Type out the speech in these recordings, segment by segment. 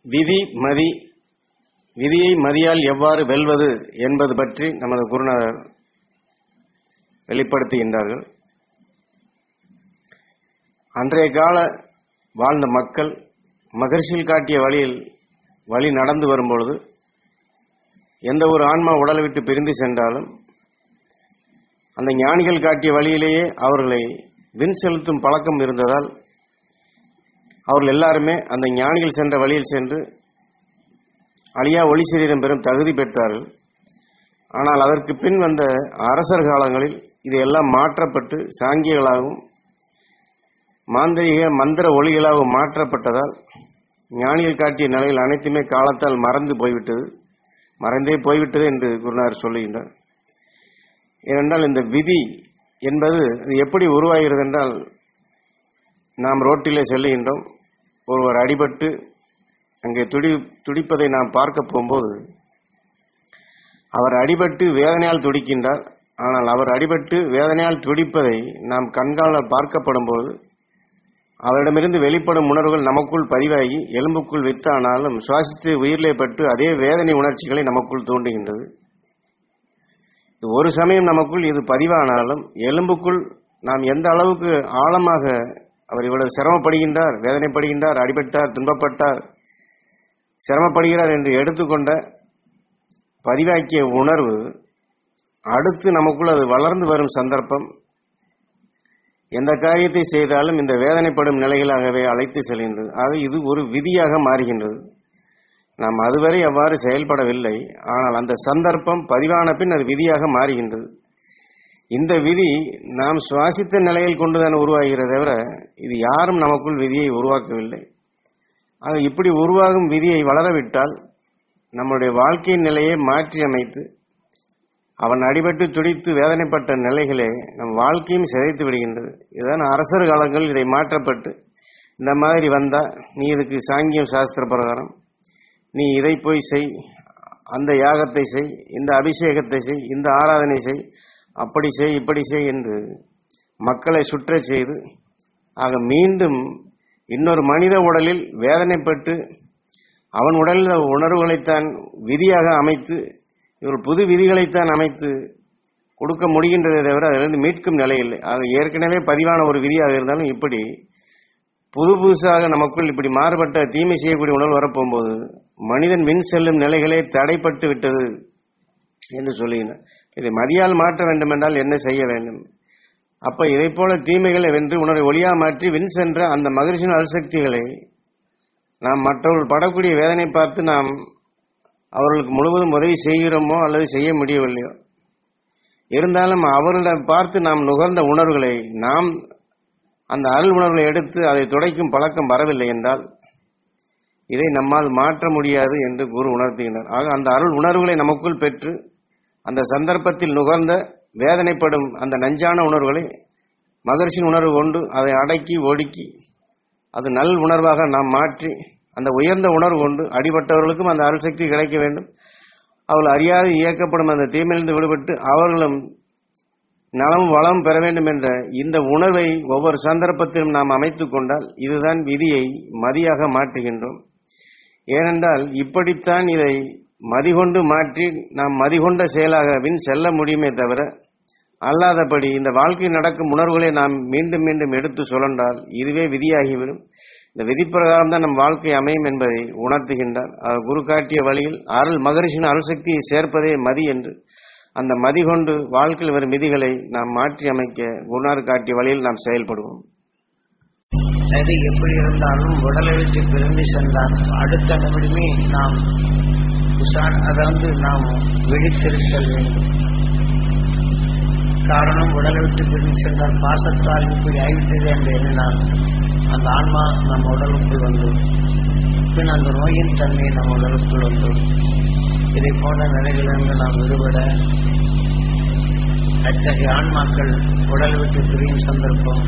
விதி மதி விதியை மதியால் எவ்வாறு வெல்வது என்பது பற்றி நமது குருநாதர் வெளிப்படுத்துகின்றார்கள் அன்றைய கால வாழ்ந்த மக்கள் மகர்ஷியில் காட்டிய வழியில் வழி நடந்து வரும்பொழுது எந்த ஒரு ஆன்மா உடலை விட்டு பிரிந்து சென்றாலும் அந்த ஞானிகள் காட்டிய வழியிலேயே அவர்களை வின் செலுத்தும் பழக்கம் இருந்ததால் அவர்கள் எல்லாருமே அந்த ஞானிகள் சென்ற வழியில் சென்று அழியா ஒளி சரீரம் பெறும் தகுதி பெற்றார்கள் ஆனால் அதற்கு பின் வந்த அரசர் காலங்களில் இது எல்லாம் மாற்றப்பட்டு சாங்கியங்களாகவும் மாந்திரிக மந்திர ஒளிகளாகவும் மாற்றப்பட்டதால் ஞானிகள் காட்டிய நிலையில் அனைத்துமே காலத்தால் மறந்து போய்விட்டது மறைந்தே போய்விட்டது என்று குருநாதர் சொல்லுகின்றார் ஏனென்றால் இந்த விதி என்பது அது எப்படி உருவாகிறது என்றால் நாம் ரோட்டிலே செல்லுகின்றோம் ஒருவர் அடிபட்டு அங்கே துடி துடிப்பதை நாம் பார்க்க போகும்போது அவர் அடிபட்டு வேதனையால் துடிக்கின்றார் ஆனால் அவர் அடிபட்டு வேதனையால் துடிப்பதை நாம் கண்காண பார்க்கப்படும் போது அவரிடமிருந்து வெளிப்படும் உணர்வுகள் நமக்குள் பதிவாகி எலும்புக்குள் வித்தானாலும் சுவாசித்து உயிரிலே பட்டு அதே வேதனை உணர்ச்சிகளை நமக்குள் தூண்டுகின்றது இது ஒரு சமயம் நமக்குள் இது பதிவானாலும் எலும்புக்குள் நாம் எந்த அளவுக்கு ஆழமாக அவர் இவ்வளவு சிரமப்படுகின்றார் வேதனைப்படுகின்றார் அடிபட்டார் துன்பப்பட்டார் சிரமப்படுகிறார் என்று எடுத்துக்கொண்ட பதிவாக்கிய உணர்வு அடுத்து நமக்குள் அது வளர்ந்து வரும் சந்தர்ப்பம் எந்த காரியத்தை செய்தாலும் இந்த வேதனைப்படும் நிலைகளாகவே அழைத்து செல்கின்றது ஆக இது ஒரு விதியாக மாறுகின்றது நாம் அதுவரை அவ்வாறு செயல்படவில்லை ஆனால் அந்த சந்தர்ப்பம் பதிவான பின் அது விதியாக மாறுகின்றது இந்த விதி நாம் சுவாசித்த நிலையில் கொண்டுதான் உருவாகிறது தவிர இது யாரும் நமக்குள் விதியை உருவாக்கவில்லை ஆக இப்படி உருவாகும் விதியை வளரவிட்டால் நம்முடைய வாழ்க்கையின் நிலையை மாற்றி அமைத்து அவன் அடிபட்டு துடித்து வேதனைப்பட்ட நிலைகளே நம் வாழ்க்கையும் சிதைத்து விடுகின்றது இதுதான் அரசர் காலங்கள் இதை மாற்றப்பட்டு இந்த மாதிரி வந்தா நீ இதுக்கு சாங்கியம் சாஸ்திர பிரகாரம் நீ இதை போய் செய் அந்த யாகத்தை செய் இந்த அபிஷேகத்தை செய் இந்த ஆராதனை செய் அப்படி செய் இப்படி செய் என்று மக்களை சுற்றச் செய்து ஆக மீண்டும் இன்னொரு மனித உடலில் வேதனைப்பட்டு அவன் உடலில் உணர்வுகளைத்தான் விதியாக அமைத்து இவர் புது விதிகளைத்தான் அமைத்து கொடுக்க முடிகின்றதை தவிர அதிலிருந்து மீட்கும் நிலை இல்லை ஆக ஏற்கனவே பதிவான ஒரு விதியாக இருந்தாலும் இப்படி புது புதுசாக நமக்குள் இப்படி மாறுபட்ட தீமை செய்யக்கூடிய உணர்வு வரப்போகும்போது மனிதன் மின் செல்லும் நிலைகளே தடைப்பட்டு விட்டது என்று சொல்லுகிறார் இதை மதியால் மாற்ற வேண்டும் என்றால் என்ன செய்ய வேண்டும் அப்ப இதை போல தீமைகளை வென்று உணர்வை ஒளியா மாற்றி வின் சென்ற அந்த மகிழ்ச்சியின் அல்சக்திகளை நாம் மற்றவர்கள் படக்கூடிய வேதனை பார்த்து நாம் அவர்களுக்கு முழுவதும் உதவி செய்கிறோமோ அல்லது செய்ய முடியவில்லையோ இருந்தாலும் அவர்களிடம் பார்த்து நாம் நுகர்ந்த உணர்வுகளை நாம் அந்த அருள் உணர்வுகளை எடுத்து அதை துடைக்கும் பழக்கம் வரவில்லை என்றால் இதை நம்மால் மாற்ற முடியாது என்று குரு உணர்த்துகின்றார் ஆக அந்த அருள் உணர்வுகளை நமக்குள் பெற்று அந்த சந்தர்ப்பத்தில் நுகர்ந்த வேதனைப்படும் அந்த நஞ்சான உணர்வுகளை மகர்ஷின் உணர்வு கொண்டு அதை அடக்கி ஒடுக்கி அது நல் உணர்வாக நாம் மாற்றி அந்த உயர்ந்த உணர்வு கொண்டு அடிபட்டவர்களுக்கும் அந்த அருள் சக்தி கிடைக்க வேண்டும் அவர்கள் அறியாது இயக்கப்படும் அந்த தீமையிலிருந்து விடுபட்டு அவர்களும் நலமும் வளமும் பெற வேண்டும் என்ற இந்த உணர்வை ஒவ்வொரு சந்தர்ப்பத்திலும் நாம் அமைத்துக் கொண்டால் இதுதான் விதியை மதியாக மாற்றுகின்றோம் ஏனென்றால் இப்படித்தான் இதை மதிகொண்டு மாற்றி நாம் மதிகொண்ட செயலாக வின் செல்ல முடியுமே தவிர அல்லாதபடி இந்த வாழ்க்கையில் நடக்கும் உணர்வுகளை நாம் மீண்டும் மீண்டும் எடுத்து சுழன்றால் இதுவே விதியாகிவிடும் இந்த விதி பிரகாரம் தான் நம் வாழ்க்கை அமையும் என்பதை உணர்த்துகின்றார் அவர் குரு காட்டிய வழியில் அருள் மகரிஷின் அருள் சக்தியை சேர்ப்பதே மதி என்று அந்த மதி கொண்டு வாழ்க்கையில் வரும் விதிகளை நாம் மாற்றி அமைக்க குருநார் காட்டிய வழியில் நாம் செயல்படுவோம் அது எப்படி இருந்தாலும் உடலை விட்டு பிரிந்து சென்றால் அடுத்த நிமிடமே நாம் உஷார் அதாவது நாம் விழித்திருத்தல் வேண்டும் காரணம் உடலை விட்டு பிரிந்து சென்றால் பாசத்தால் இப்படி ஆகிவிட்டது என்று எண்ணினால் அந்த ஆன்மா நம் உடலுக்குள் வந்து பின் அந்த நோயின் தன்மை நம் உடலுக்குள் வந்து இதை போன்ற நிலைகளிலிருந்து நாம் விடுபட அத்தகைய ஆன்மாக்கள் உடல் விட்டு பிரியும் சந்தர்ப்பம்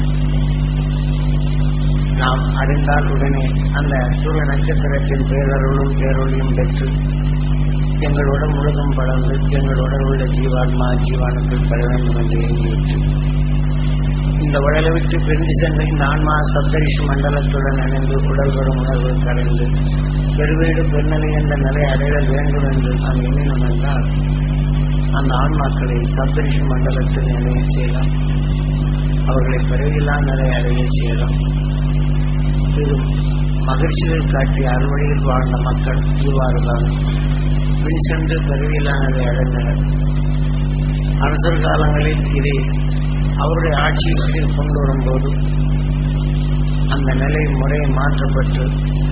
நாம் அறிந்தால் உடனே அந்த சூரிய நட்சத்திரத்தின் பேரருளும் பேரொழியும் பெற்று எங்கள் உடல் முழுதும் படர்ந்து எங்கள் உடல் உள்ள ஜீவான்மா ஜீவானுக்கள் பெற வேண்டும் என்று எண்ணிவிட்டு இந்த உடலை விட்டு பிரிந்து சென்ற இந்த ஆன்மா சப்தரிஷி மண்டலத்துடன் இணைந்து உடல் வரும் உணர்வு கரைந்து பெருவீடு பெருநிலை என்ற நிலை அடைதல் வேண்டும் என்று நாம் எண்ணினோம் என்றால் அந்த ஆன்மாக்களை சப்தரிஷி மண்டலத்தில் நிலைய செய்யலாம் அவர்களை பிறவில்லா நிலை அடைய செய்யலாம் இது மகிழ்ச்சிகள் காட்டிய அறுவழியில் வாழ்ந்த மக்கள் இவ்வாறுதான் பின் சென்று பிறவில்லா நிலை அடைந்தனர் அரசர் காலங்களில் இதை அவருடைய ஆட்சிக்கு கொண்டு வரும்போது அந்த நிலை முறை மாற்றப்பட்டு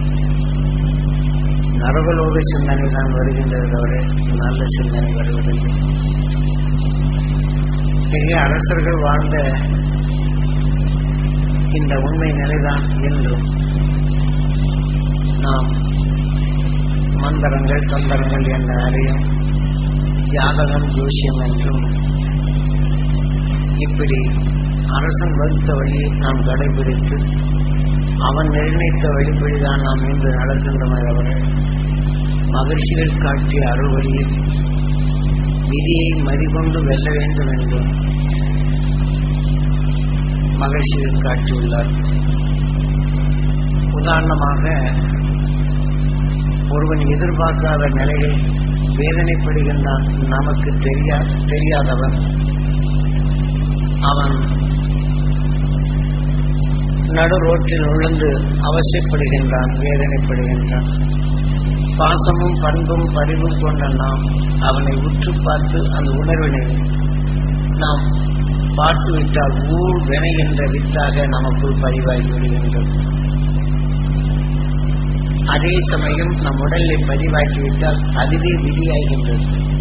நரகலோக சிந்தனை தான் வருகின்றது தவிர நல்ல சிந்தனை வருவதில்லை மிக அரசர்கள் வாழ்ந்த இந்த உண்மை நிலைதான் என்றும் நாம் மந்திரங்கள் தந்திரங்கள் என்ற அறியும் ஜாதகம் ஜோசியம் என்றும் இப்படி அரசன் வகுத்த வழியை நாம் கடைபிடித்து அவன் நிர்ணயித்த வழிபடிதான் நாம் இன்று நடக்கின்றமை தவிர மகிழ்ச்சிகள் காட்டிய அருள் வழியில் விதியை மதிகொண்டு வெல்ல வேண்டும் என்றும் மகிழ்ச்சிகள் காட்டியுள்ளார் உதாரணமாக ஒருவன் எதிர்பார்க்காத நிலையில் வேதனைப்படுகின்றான் நமக்கு தெரியா தெரியாதவன் அவன் நடு ரோட்டில் விழுந்து அவசியப்படுகின்றான் வேதனைப்படுகின்றான் பாசமும் பண்பும் பரிவும் கொண்ட நாம் அவனை உற்று பார்த்து அந்த உணர்வினை நாம் பார்த்து விட்டால் ஊர் வினை என்ற வித்தாக நமக்குள் பதிவாகி விடுகின்றது அதே சமயம் நம் உடலை பதிவாக்கிவிட்டால் அதுவே விதியாகின்றது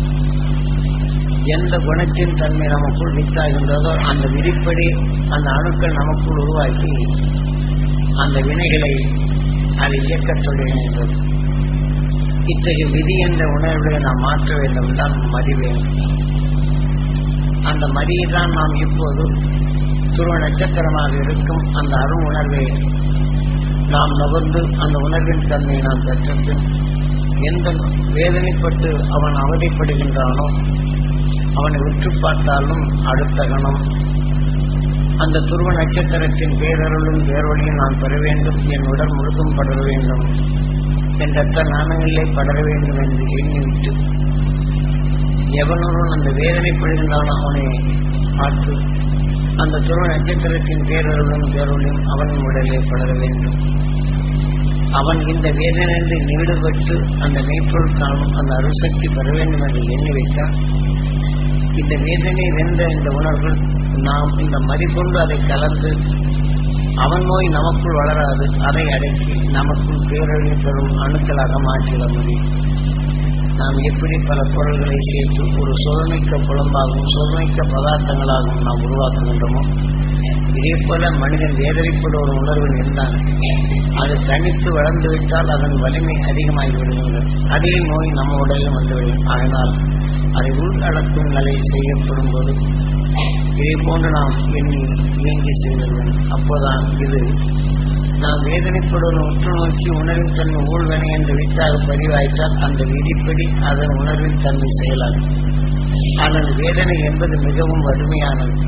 எந்த குணத்தின் தன்மை நமக்குள் வித்தாகின்றதோ அந்த விதிப்படி அந்த அணுக்கள் நமக்குள் உருவாக்கி அந்த வினைகளை அது இயக்கத் தொடங்குகின்றது இத்தகைய விதி என்ற உணர்வை நாம் மாற்ற வேண்டும் தான் மதி வேண்டும் அந்த மதியை தான் நாம் இப்போது துருவ நட்சத்திரமாக இருக்கும் அந்த அருண் உணர்வை நாம் நுகர்ந்து அந்த உணர்வின் தன்மையை நாம் பெற்ற பின் எந்த வேதனைப்பட்டு அவன் அவதிப்படுகின்றானோ அவனை உற்று பார்த்தாலும் அடுத்த கணம் அந்த துருவ நட்சத்திரத்தின் பேரருளும் பேரொழியும் நான் பெற வேண்டும் என் உடல் முழுதும் படர வேண்டும் என் ரத்த நாணயங்களே படர வேண்டும் என்று எண்ணிவிட்டு எவனொருவன் அந்த வேதனைப்படுகின்றானோ அவனை பார்த்து அந்த துருவ நட்சத்திரத்தின் பேரருளும் பேரொழியும் அவன் உடலே படர வேண்டும் அவன் இந்த வேதனைந்து நீடுபட்டு அந்த மெய்ப்பொருள் காணும் அந்த அருசக்தி பெற வேண்டும் என்று எண்ணி வைத்தால் இந்த வேதனை வென்ற இந்த உணர்வு நாம் இந்த மதிக்கொண்டு அதை கலந்து அவன் நோய் நமக்குள் வளராது அதை அடக்கி நமக்குள் பேரழி பெறும் அணுக்களாக மாற்றிட முடியும் நாம் எப்படி பல பொருள்களை சேர்த்து ஒரு சுதமிக்க புலம்பாகவும் சுதமிக்க பதார்த்தங்களாகவும் நாம் உருவாக்குகின்றோமோ இதே போல மனிதன் வேதனைப்படும் ஒரு உணர்வு இருந்தான் அது தனித்து வளர்ந்து விட்டால் அதன் வலிமை அதிகமாகி விடுகின்றது அதே நோய் நம்ம உடலில் வந்துவிடும் அதனால் அதை உள்ளடக்கும் நிலை செய்யப்படும் போது இதே போன்று நாம் எண்ணி இயங்கி செய்ய வேண்டும் அப்போதான் இது நாம் வேதனைப்படுவதை உற்று நோக்கி உணர்வின் தன்மை ஊழ்வனை என்று வித்தாக பதிவாயிட்டால் அந்த விதிப்படி அதன் உணர்வின் தன்மை செயலாகும் ஆனால் வேதனை என்பது மிகவும் வலிமையானது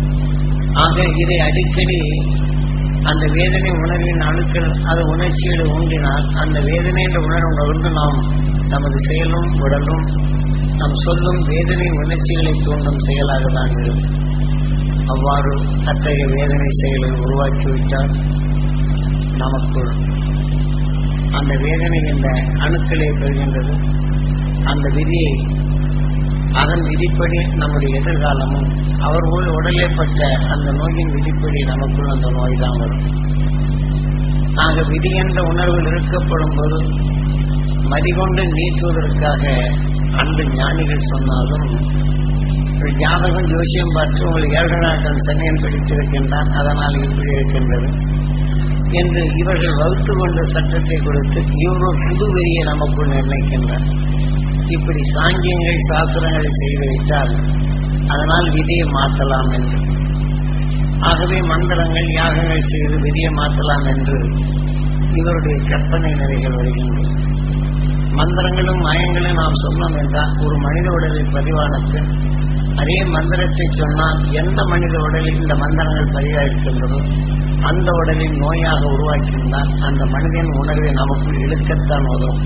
ஆக இதை அடிக்கடி அந்த வேதனை உணர்வின் அணுக்கள் அது உணர்ச்சிகளை ஊன்றினால் அந்த வேதனை என்ற உணர்வு உணர்ந்து நாம் நமது செயலும் உடலும் நம் சொல்லும் வேதனை உணர்ச்சிகளை தூண்டும் செயலாக தான் இருக்கும் அவ்வாறு அத்தகைய வேதனை செயலை உருவாக்கிவிட்டால் நமக்குள் அந்த வேதனை என்ற அணுக்களை பெறுகின்றது அந்த விதியை அதன் விதிப்படி நம்முடைய எதிர்காலமும் அவர் உள் உடலேப்பட்ட அந்த நோயின் விதிப்படி நமக்குள் அந்த நோய் தான் வரும் ஆக விதி என்ற உணர்வில் இருக்கப்படும் போது மதிகொண்டு நீக்குவதற்காக அந்த ஞானிகள் சொன்னாலும் ஒரு ஜாதகம் ஜோசியம் பார்த்து உங்கள் ஏழு நாட்டம் சனியன் பிடித்திருக்கின்றான் அதனால் இப்படி இருக்கின்றது என்று இவர்கள் வகுத்து கொண்ட சட்டத்தை கொடுத்து இவரோ புது வெறியை நமக்குள் நிர்ணயிக்கின்றார் இப்படி சாங்கியங்கள் சாஸ்திரங்களை செய்து வைத்தால் அதனால் விதியை மாற்றலாம் என்று ஆகவே மந்திரங்கள் யாகங்கள் செய்து விதியை மாற்றலாம் என்று இவருடைய கற்பனை நிலைகள் வருகின்றன மந்திரங்களும் மயங்களும் நாம் சொன்னோம் என்றால் ஒரு மனித உடலில் பதிவான பின் அதே மந்திரத்தை சொன்னால் எந்த மனித உடலில் இந்த மந்திரங்கள் பதிவாயிருக்கின்றதோ அந்த உடலின் நோயாக உருவாக்கியிருந்தால் அந்த மனிதன் உணர்வை நமக்குள் இழுக்கத்தான் உதவும்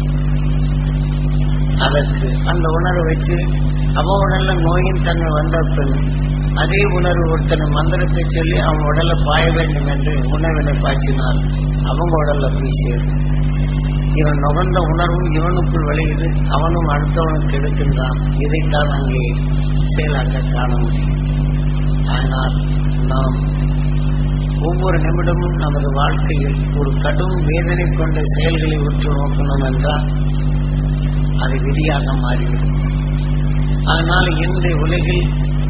அதற்கு அந்த உணர்வை வச்சு அவ உடல்ல நோயின் தன்மை வந்த பின் அதே உணர்வு ஒருத்தன் மந்திரத்தை சொல்லி அவன் உடல்ல பாய வேண்டும் என்று உணர்வினை பாய்ச்சினால் அவங்க உடல்ல போய் சேரும் இவன் நுகர்ந்த உணர்வும் இவனுக்குள் விளையுது அவனும் அடுத்தவனுக்கு எடுக்கின்றான் இதைத்தான் அங்கே செயலாக்க காண முடியும் ஆனால் நாம் ஒவ்வொரு நிமிடமும் நமது வாழ்க்கையில் ஒரு கடும் வேதனை கொண்ட செயல்களை உற்று நோக்கணும் என்றால் அது விதியாக மாறிவிடும் அதனால் இன்றைய உலகில்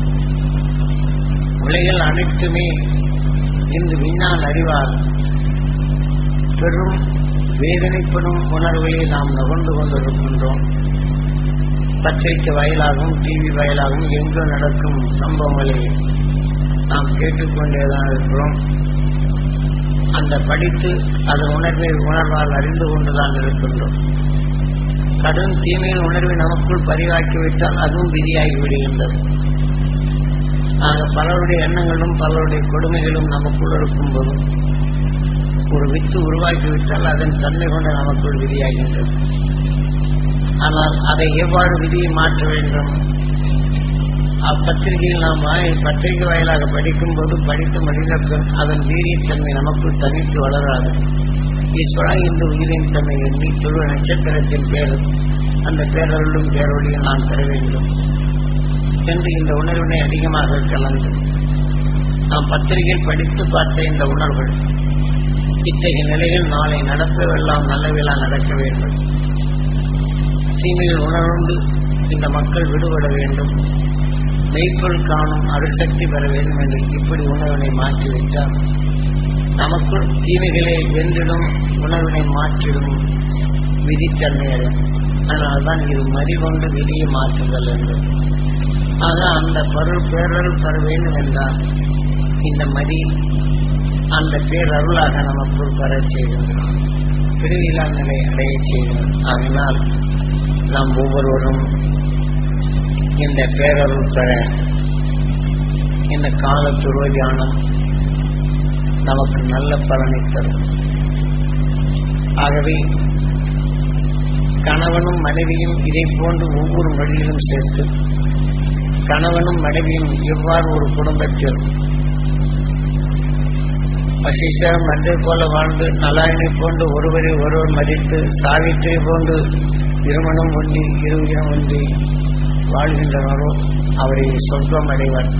உலகில் அனைத்துமே இன்று விஞ்ஞான அறிவால் பெரும் வேதனைப்படும் உணர்வுகளை நாம் நுகர்ந்து கொண்டிருக்கின்றோம் பத்திரிகை வாயிலாகவும் டிவி வாயிலாகவும் எங்கு நடக்கும் சம்பவங்களை நாம் கேட்டுக்கொண்டேதான் இருக்கிறோம் அந்த படித்து அதன் உணர்வை உணர்வால் அறிந்து கொண்டுதான் இருக்கின்றோம் கடும் தீமையின் உணர்வை நமக்குள் பதிவாக்கிவிட்டால் அதுவும் விதியாகி விடுகின்றது ஆக பலருடைய எண்ணங்களும் பலருடைய கொடுமைகளும் நமக்குள் இருக்கும்போது ஒரு வித்து உருவாக்கிவிட்டால் அதன் தன்மை கொண்டு நமக்குள் விதியாகின்றது ஆனால் அதை எவ்வாறு விதியை மாற்ற வேண்டும் அப்பத்திரிகையில் நாம் வாய்- பத்திரிகை வாயிலாக படிக்கும் போது படித்து மனித பின் அதன் வீரியத்தன்மை நமக்குள் தனித்து வளராது ஈஸ்வரா இந்த உயிரின் தன்மை எண்ணி துருவ நட்சத்திரத்தின் பேர் அந்த பேரருளும் பேரொழியும் நான் பெற வேண்டும் என்று இந்த உணர்வினை அதிகமாக கலந்து நாம் பத்திரிகையில் படித்து பார்த்த இந்த உணர்வுகள் இத்தகைய நிலையில் நாளை நடப்பவெல்லாம் நல்லவெல்லாம் நடக்க வேண்டும் தீமைகள் உணர்ந்து இந்த மக்கள் விடுபட வேண்டும் மெய்ப்பொருள் காணும் அருள் சக்தி பெற வேண்டும் என்று இப்படி உணர்வினை மாற்றிவிட்டால் நமக்குள் தீமைகளை வென்றிடும் உணர்வினை மாற்றிடும் விதித்தன்மை அடையும் அதனால்தான் இது மறிகொண்டு விதியை மாற்றுதல் என்று ஆக அந்த பருள் பேரருள் பெற வேண்டும் என்றால் இந்த மதி அந்த பேரருளாக நமக்குள் பெற செய்கின்றோம் பிரிவிலா நிலை அடைய செய்கிறோம் அதனால் நாம் ஒவ்வொருவரும் இந்த பேரருள் பெற இந்த கால துருவ தியானம் நமக்கு நல்ல பலனை தரும் ஆகவே கணவனும் மனைவியும் இதை போன்று ஒவ்வொரு வழியிலும் சேர்த்து கணவனும் மனைவியும் எவ்வாறு ஒரு குடும்பத்தில் வசிஷ்டர் மஞ்சள் போல வாழ்ந்து நலாயினை போன்று ஒருவரை ஒருவர் மதித்து சாவித்திரை போன்று இருமணம் ஒன்றி இருவிடம் ஒன்றி வாழ்கின்றனரோ அவரை சொர்க்கம் அடைவர்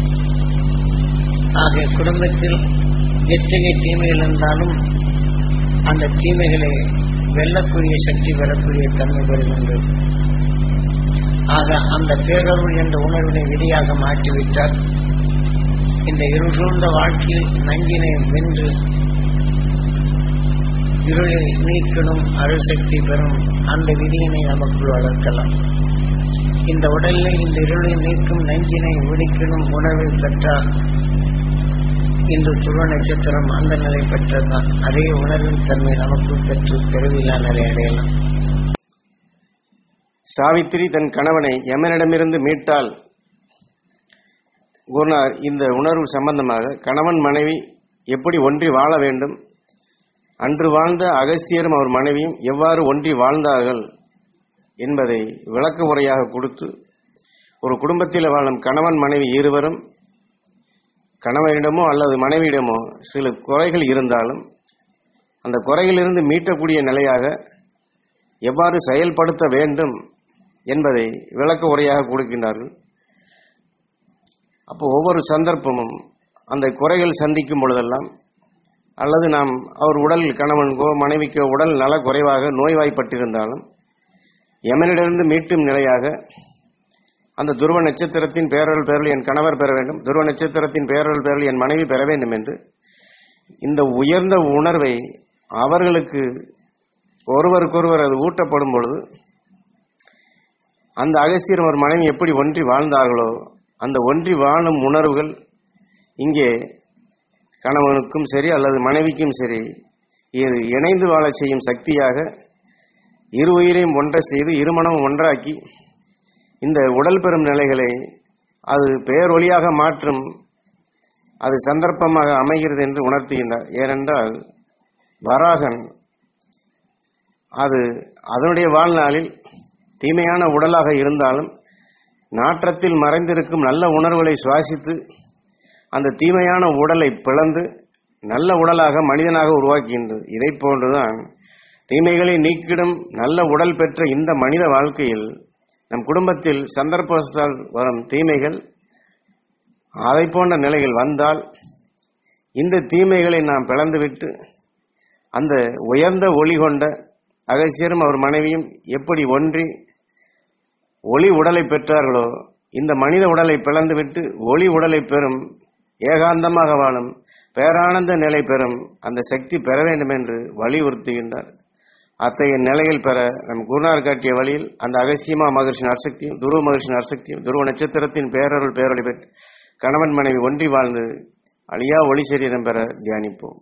ஆகிய குடும்பத்தில் எத்தகைய தீமைகள் இருந்தாலும் அந்த தீமைகளை வெல்லக்கூடிய சக்தி பெறக்கூடிய தன்மை பெறுகின்றது ஆக அந்த பேரருள் என்ற உணர்வினை விதியாக மாற்றிவிட்டால் இந்த இருள் சூழ்ந்த வாழ்க்கையில் நஞ்சினை வென்று இருளை நீக்கணும் அருள் சக்தி பெறும் அந்த விதியினை நமக்குள் வளர்க்கலாம் இந்த உடலில் இந்த இருளை நீக்கும் நஞ்சினை ஒழிக்கணும் உணர்வை பெற்றால் இந்த துருவ நட்சத்திரம் அந்த நிலை பெற்றதுதான் அதே உணர்வின் தன்மை நமக்குள் பெற்று பெருவிழா நிலை அடையலாம் சாவித்திரி தன் கணவனை யமனிடமிருந்து மீட்டால் குருநார் இந்த உணர்வு சம்பந்தமாக கணவன் மனைவி எப்படி ஒன்றி வாழ வேண்டும் அன்று வாழ்ந்த அகஸ்தியரும் அவர் மனைவியும் எவ்வாறு ஒன்றி வாழ்ந்தார்கள் என்பதை விளக்க முறையாக கொடுத்து ஒரு குடும்பத்தில் வாழும் கணவன் மனைவி இருவரும் கணவனிடமோ அல்லது மனைவியிடமோ சில குறைகள் இருந்தாலும் அந்த குறையிலிருந்து மீட்டக்கூடிய நிலையாக எவ்வாறு செயல்படுத்த வேண்டும் என்பதை விளக்க உரையாக கொடுக்கின்றார்கள் அப்போ ஒவ்வொரு சந்தர்ப்பமும் அந்த குறைகள் சந்திக்கும் பொழுதெல்லாம் அல்லது நாம் அவர் உடல் கணவனுக்கோ மனைவிக்கோ உடல் நல குறைவாக நோய்வாய்ப்பட்டிருந்தாலும் யமனிடமிருந்து மீட்டும் நிலையாக அந்த துருவ நட்சத்திரத்தின் பேரல் பேரல் என் கணவர் பெற வேண்டும் துருவ நட்சத்திரத்தின் பேரல் பேரல் என் மனைவி பெற வேண்டும் என்று இந்த உயர்ந்த உணர்வை அவர்களுக்கு ஒருவருக்கொருவர் அது ஊட்டப்படும் பொழுது அந்த அகஸ்தியர் ஒரு மனைவி எப்படி ஒன்றி வாழ்ந்தார்களோ அந்த ஒன்றி வாழும் உணர்வுகள் இங்கே கணவனுக்கும் சரி அல்லது மனைவிக்கும் சரி இது இணைந்து வாழச் செய்யும் சக்தியாக இரு உயிரையும் ஒன்றை செய்து இருமணம் ஒன்றாக்கி இந்த உடல் பெறும் நிலைகளை அது பேரொளியாக மாற்றும் அது சந்தர்ப்பமாக அமைகிறது என்று உணர்த்துகின்றார் ஏனென்றால் வராகன் அது அதனுடைய வாழ்நாளில் தீமையான உடலாக இருந்தாலும் நாற்றத்தில் மறைந்திருக்கும் நல்ல உணர்வுகளை சுவாசித்து அந்த தீமையான உடலை பிளந்து நல்ல உடலாக மனிதனாக உருவாக்குகின்றது இதை போன்றுதான் தீமைகளை நீக்கிடும் நல்ல உடல் பெற்ற இந்த மனித வாழ்க்கையில் நம் குடும்பத்தில் சந்தர்ப்பத்தால் வரும் தீமைகள் அதை போன்ற நிலைகள் வந்தால் இந்த தீமைகளை நாம் பிளந்துவிட்டு அந்த உயர்ந்த ஒளி கொண்ட அகசியரும் அவர் மனைவியும் எப்படி ஒன்றி ஒளி உடலை பெற்றார்களோ இந்த மனித உடலை பிளந்துவிட்டு ஒளி உடலை பெறும் ஏகாந்தமாக வாழும் பேரானந்த நிலை பெறும் அந்த சக்தி பெற வேண்டும் என்று வலியுறுத்துகின்றார் அத்தகைய நிலையில் பெற நம் குருநார் காட்டிய வழியில் அந்த அகசியமா மகர்ஷின் அர்சக்தியும் துருவ மகர்ஷின் அர்சக்தியும் துருவ நட்சத்திரத்தின் பேரருள் பேரொளி பெற்று கணவன் மனைவி ஒன்றி வாழ்ந்து அழியா ஒளி சரீரம் பெற தியானிப்போம்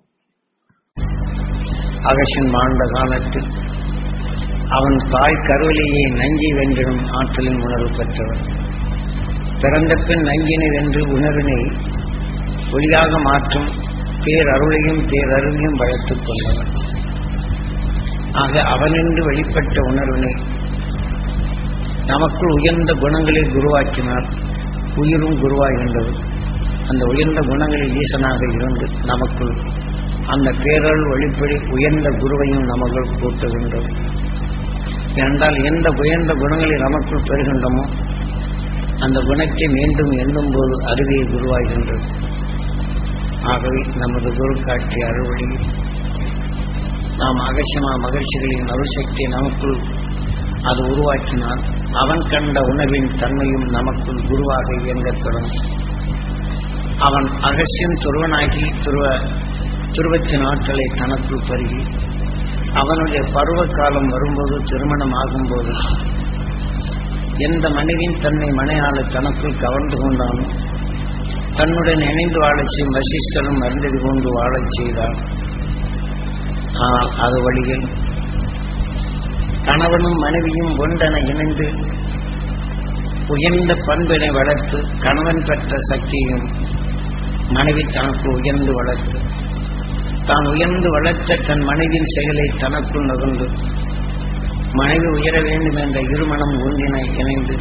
அகசின் வாழ்ந்த காலத்தில் அவன் தாய் கருவிலேயே நஞ்சி வென்றிடும் ஆற்றலின் உணர்வு பெற்றவர் பிறந்த பின் நஞ்சினை வென்று உணர்வினை ஒளியாக மாற்றும் பேரருளையும் பேரருளையும் வளர்த்துக் கொண்டவன் ஆக அவனின்று வெளிப்பட்ட உணர்வினை நமக்குள் உயர்ந்த குணங்களை குருவாக்கினார் உயிரும் குருவாகின்றது அந்த உயர்ந்த குணங்களில் ஈசனாக இருந்து நமக்குள் அந்த பேரல் வெளிப்படி உயர்ந்த குருவையும் நமக்குள் கூட்டுகின்றது என்றால் எந்த உயர்ந்த குணங்களை நமக்குள் பெறுகின்றோமோ அந்த குணத்தை மீண்டும் எண்ணும் போது அதுவே குருவாகின்றது ஆகவே நமது குரு காட்டிய அறுவழியில் நாம் அகசியமா மகிழ்ச்சிகளின் அருள் சக்தியை நமக்குள் அது உருவாக்கினால் அவன் கண்ட உணர்வின் தன்மையும் நமக்குள் குருவாக இயங்கத் தொடங்கும் அவன் அகசியன் துருவனாகி துருவ துருவத்தின் ஆற்றலை தனக்குள் பருகி அவனுடைய பருவ காலம் வரும்போது திருமணம் ஆகும்போது எந்த மனிதன் தன்னை மனையாள தனக்குள் கவர்ந்து கொண்டாலும் தன்னுடன் இணைந்து வாழச் செய்யும் வசிஷ்டரும் அருந்ததி கொண்டு வாழச் செய்தார் ஆனால் அது வழியில் கணவனும் மனைவியும் ஒன்றென இணைந்து உயர்ந்த பண்பினை வளர்த்து கணவன் பெற்ற சக்தியும் மனைவி தனக்கு உயர்ந்து வளர்த்து தான் உயர்ந்து வளர்த்த தன் மனைவியின் செயலை தனக்குள் நுகர்ந்து மனைவி உயர வேண்டும் என்ற இருமணம் ஒன்றினை இணைந்து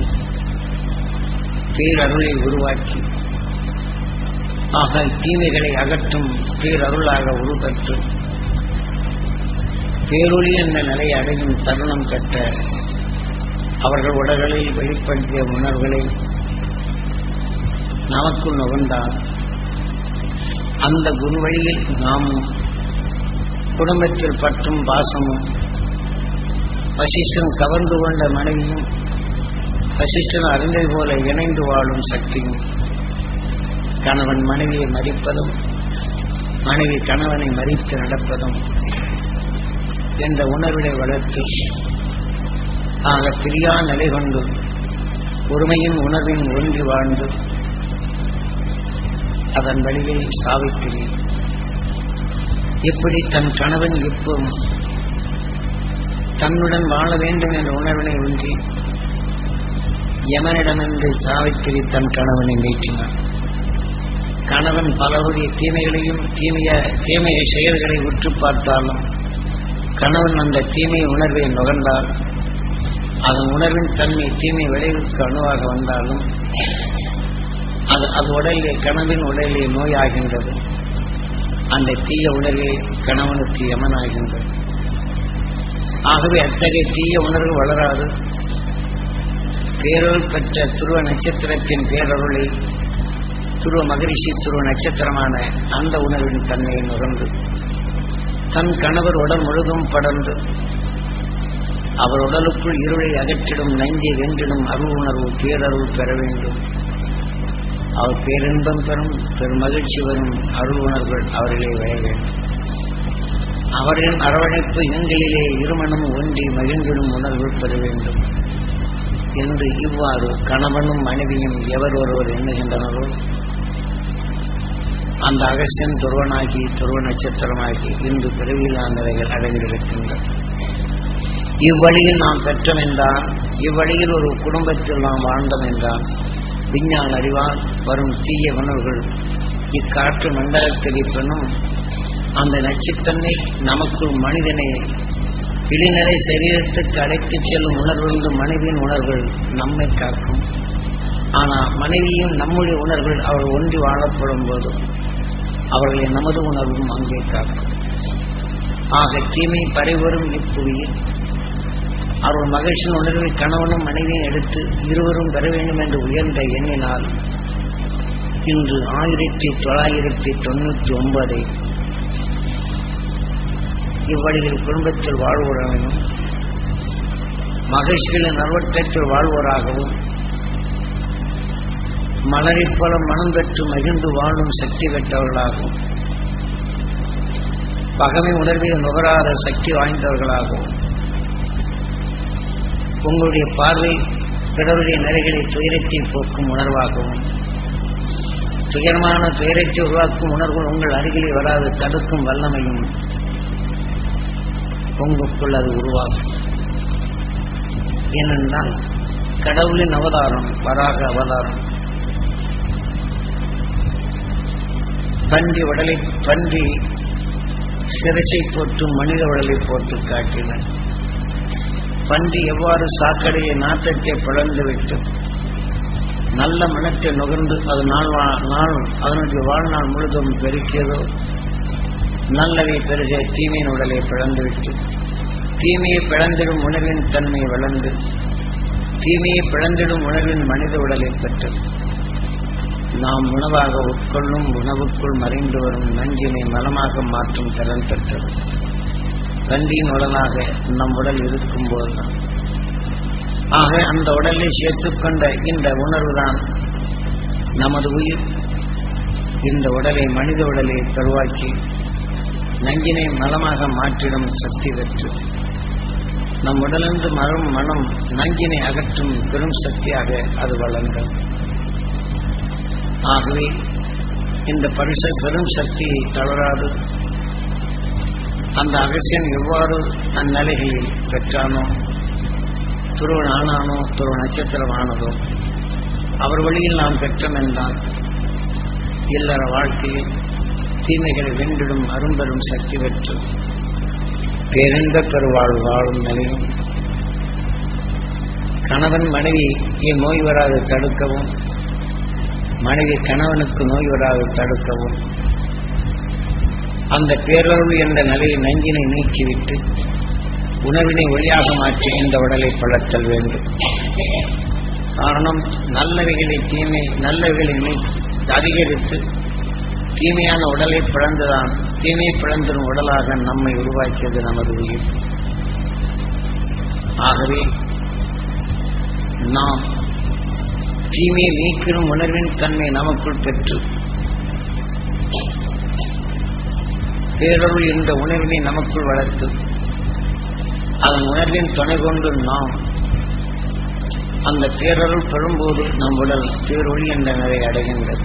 பேரருளை உருவாக்கி ஆக தீமைகளை அகற்றும் பேரருளாக உருவற்று பேரொளி என்ற நிலையை அடையும் தருணம் பெற்ற அவர்கள் உடல்களில் வெளிப்படுத்திய உணர்வுகளை நமக்குள் நுகர்ந்தால் அந்த குரு வழியில் நாம் குடும்பத்தில் பற்றும் பாசமும் வசிஷ்டன் கவர்ந்து கொண்ட மனைவியும் வசிஷ்டன் அறிந்தது போல இணைந்து வாழும் சக்தியும் கணவன் மனைவியை மதிப்பதும் மனைவி கணவனை மதித்து நடப்பதும் என்ற உணர்வினை வளர்த்து ஆக பிரியா நிலை கொண்டு ஒருமையின் உணர்வின் ஒன்றி வாழ்ந்து அதன் வழியில் சாவித்திரி எப்படி தன் கணவன் எப்போதும் தன்னுடன் வாழ வேண்டும் என்ற உணர்வினை ஒன்றி யமனிடமிருந்து சாவித்திரி தன் கணவனை நீட்டினார் கணவன் பலருடைய தீமைகளையும் தீமைய தீமைய செயல்களை உற்று பார்த்தாலும் கணவன் அந்த தீமை உணர்வை நுகர்ந்தால் அதன் உணர்வின் தன்மை தீமை விளைவுக்கு அணுவாக வந்தாலும் அது அது உடலிலே கணவன் உடலிலே நோயாகின்றது அந்த தீய உணர்வே கணவனுக்கு யமனாகின்றது ஆகவே அத்தகைய தீய உணர்வு வளராது பேரொருள் பெற்ற துருவ நட்சத்திரத்தின் பேரருளை துருவ மகரிஷி துருவ நட்சத்திரமான அந்த உணர்வின் தன்மையை நுகர்ந்து தன் கணவர் உடல் முழுதும் படர்ந்து அவர் உடலுக்குள் இருளை அகற்றிடும் நஞ்சை வென்றிடும் அருள் உணர்வு பேரருள் பெற வேண்டும் அவர் பேரின்பம் பெறும் பெரும் மகிழ்ச்சி வரும் அருள் உணர்வுகள் அவர்களே விளைய வேண்டும் அவரின் அரவணைப்பு எங்களிலே இருமணம் ஒன்றி மகிழ்ந்திடும் உணர்வு பெற வேண்டும் என்று இவ்வாறு கணவனும் மனைவியும் எவர் ஒருவர் எண்ணுகின்றனரோ அந்த அகசியன் துருவனாகி துருவ நட்சத்திரமாகி இன்று பிறவியில்லா நிலைகள் அடைந்திருக்கின்றன இவ்வழியில் நாம் பெற்றோம் என்றால் இவ்வழியில் ஒரு குடும்பத்தில் நாம் வாழ்ந்தோம் என்றால் விஞ்ஞான அறிவால் வரும் தீய உணர்வுகள் இக்காற்று மண்டலத்தில் இப்பனும் அந்த நச்சுத்தன்மை நமக்குள் மனிதனை இளைஞரை சரீரத்துக்கு அழைத்துச் செல்லும் உணர்வு மனைவியின் உணர்வுகள் நம்மை காக்கும் ஆனால் மனைவியும் நம்முடைய உணர்வுகள் அவள் ஒன்றி வாழப்படும் போது அவர்களை நமது உணர்வும் அங்கே காக்கும் ஆக தீமை பறைவரும் இப்புவியில் அவர்கள் மகிழ்ச்சியின் உணர்வை கணவனும் மனைவியும் எடுத்து இருவரும் பெற வேண்டும் என்று உயர்ந்த எண்ணினால் இன்று ஆயிரத்தி தொள்ளாயிரத்தி தொண்ணூத்தி ஒன்பதை இவ்வழியில் குடும்பத்தில் வாழ்வோராகவும் மகிழ்ச்சிகளின் நல்வட்டத்தில் வாழ்வோராகவும் மலரைப் போல மனம் பெற்று மகிழ்ந்து வாழும் சக்தி பெற்றவர்களாகவும் பகமை உணர்வில் நுகராத சக்தி வாய்ந்தவர்களாகவும் உங்களுடைய பார்வை பிறருடைய நிறைகளை துயரத்தை போக்கும் உணர்வாகவும் துயரமான துயரத்தை உருவாக்கும் உணர்வு உங்கள் அருகிலே வராது தடுக்கும் வல்லமையும் உங்களுக்குள் அது உருவாகும் ஏனென்றால் கடவுளின் அவதாரம் வராக அவதாரம் பன்றி உடலை பன்றி சிரசை போட்டு மனித உடலை போட்டு காட்டினர் பன்றி எவ்வாறு சாக்கடையை நாட்டத்தை பிளந்துவிட்டு நல்ல மனத்தை நுகர்ந்து அது நாள் வா- நாள் அதனுடைய வாழ்நாள் முழுதும் பெருக்கியதோ நல்லவை பெருக தீமையின் உடலை பிளந்துவிட்டு தீமையை பிளந்திடும் உணர்வின் தன்மை வளர்ந்து தீமையை பிளந்திடும் உணர்வின் மனித உடலை பெற்றது நாம் உணவாக உட்கொள்ளும் உணவுக்குள் மறைந்து வரும் நஞ்சினை மலமாக மாற்றும் திறன் பெற்றது கண்டியின் உடலாக நம் உடல் இருக்கும்போது ஆக அந்த உடலை சேர்த்துக்கொண்ட இந்த உணர்வுதான் நமது உயிர் இந்த உடலை மனித உடலை கருவாக்கி நஞ்சினை மலமாக மாற்றிடும் சக்தி பெற்று நம் உடலிருந்து மரம் மனம் நஞ்சினை அகற்றும் பெரும் சக்தியாக அது வளர்ந்தது ஆகவே இந்த பரிச பெரும் சக்தியை தளராது அந்த அகசியன் எவ்வாறு தன் நிலைகளில் பெற்றானோ துருவன் ஆனானோ துருவ நட்சத்திரம் ஆனதோ அவர் வழியில் நாம் பெற்றோம் என்றால் இல்லற வாழ்க்கையில் தீமைகளை வென்றிடும் அரும்பெரும் சக்தி பெற்று பேரின்ப பெருவாழ் வாழும் நிலையும் கணவன் மனைவியை நோய் வராது தடுக்கவும் மனைவி கணவனுக்கு நோய் வராது தடுக்கவும் அந்த பேரருள் என்ற நிலையில் நஞ்சினை நீக்கிவிட்டு உணவினை ஒளியாக மாற்றி இந்த உடலை பழத்தல் வேண்டும் காரணம் நல்லவைகளை தீமை நல்லவைகளை நீக்கி அதிகரித்து தீமையான உடலை பிளந்துதான் தீமையை பிளந்திடும் உடலாக நம்மை உருவாக்கியது நமது உயிர் ஆகவே நாம் தீமையை நீக்கிடும் உணர்வின் தன்மை நமக்குள் பெற்று பேரருள் என்ற உணர்வினை நமக்குள் வளர்த்து அதன் உணர்வின் துணை கொண்டு நாம் அந்த பேரருள் பெறும்போது நம் உடல் பேரொளி என்ற நிலை அடைகின்றது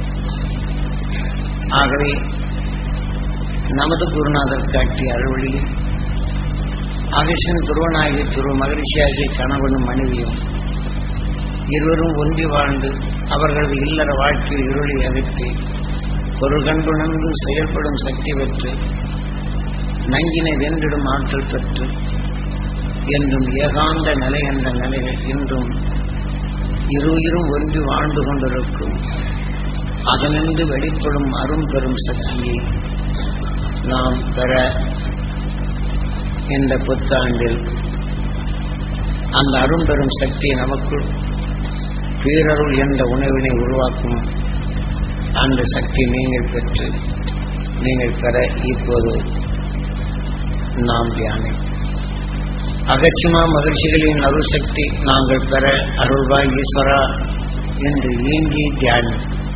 ஆகவே நமது குருநாதர் காட்டிய அருள்வழியில் அகிஷன் துருவனாகி துருவ மகிழ்ச்சியாகிய கணவனும் மனைவியும் இருவரும் ஒன்றி வாழ்ந்து அவர்களது இல்லற வாழ்க்கையில் இருளை அகற்றி பொருள் கண்டுணர்ந்து செயல்படும் சக்தி பெற்று நங்கினை வென்றிடும் ஆற்றல் பெற்று என்றும் ஏகாந்த நிலை என்ற நிலையில் இன்றும் இருயிரும் ஒன்றி வாழ்ந்து கொண்டிருக்கும் அதனின்று வெளிப்படும் அரும்பெரும் சக்தியை நாம் பெற இந்த புத்தாண்டில் அந்த அரும்பெரும் சக்தியை நமக்குள் பேரருள் என்ற உணவினை உருவாக்கும் அந்த சக்தி நீங்கள் பெற்று நீங்கள் பெற இப்போது நாம் தியானி அகசியமா மகிழ்ச்சிகளின் அருள் சக்தி நாங்கள் பெற அருள்வாய் ஈஸ்வரா என்று ஏங்கி தியானி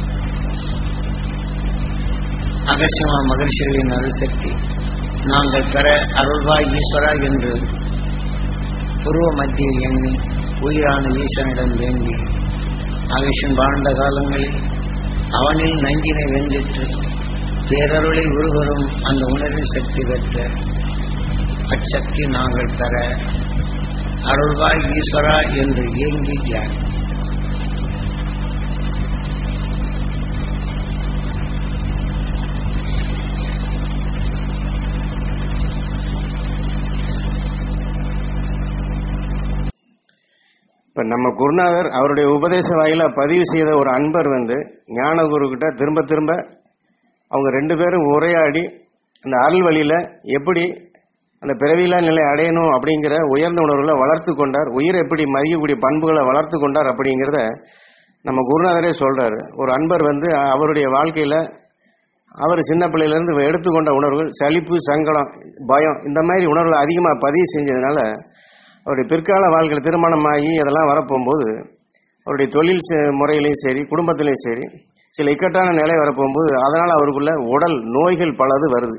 அகசியமா மகிழ்ச்சிகளின் அருள் சக்தி நாங்கள் பெற அருள்வாய் ஈஸ்வரா என்று பூர்வ மத்தியில் எண்ணி உயிரான ஈசனிடம் வேண்டி அகிஷன் வாழ்ந்த காலங்களில் அவனில் நஞ்சினை வென்றிட்டு பேரருளை உருவரும் அந்த உணர்வின் சக்தி பெற்ற அச்சக்தி நாங்கள் பெற அருள்வாய் ஈஸ்வரா என்று ஏங்கி தியானம் நம்ம குருநாதர் அவருடைய உபதேச வாயில பதிவு செய்த ஒரு அன்பர் வந்து ஞானகுரு கிட்ட திரும்ப திரும்ப அவங்க ரெண்டு பேரும் உரையாடி அந்த அருள் வழியில எப்படி அந்த பிறவியில்லா நிலை அடையணும் அப்படிங்கிற உயர்ந்த உணர்வுகளை வளர்த்து கொண்டார் உயிரை எப்படி மதிக்கக்கூடிய பண்புகளை வளர்த்து கொண்டார் அப்படிங்கிறத நம்ம குருநாதரே சொல்றாரு ஒரு அன்பர் வந்து அவருடைய வாழ்க்கையில அவர் சின்ன பிள்ளையிலேருந்து எடுத்துக்கொண்ட உணர்வுகள் சலிப்பு சங்கடம் பயம் இந்த மாதிரி உணர்வுகள் அதிகமாக பதிவு செஞ்சதுனால அவருடைய பிற்கால வாழ்க்கையில் திருமணமாகி அதெல்லாம் வரப்போகும்போது அவருடைய தொழில் செ- முறையிலையும் சரி குடும்பத்திலையும் சரி சில இக்கட்டான நிலை வரப்போகும்போது அதனால் அவருக்குள்ள உடல் நோய்கள் பலது வருது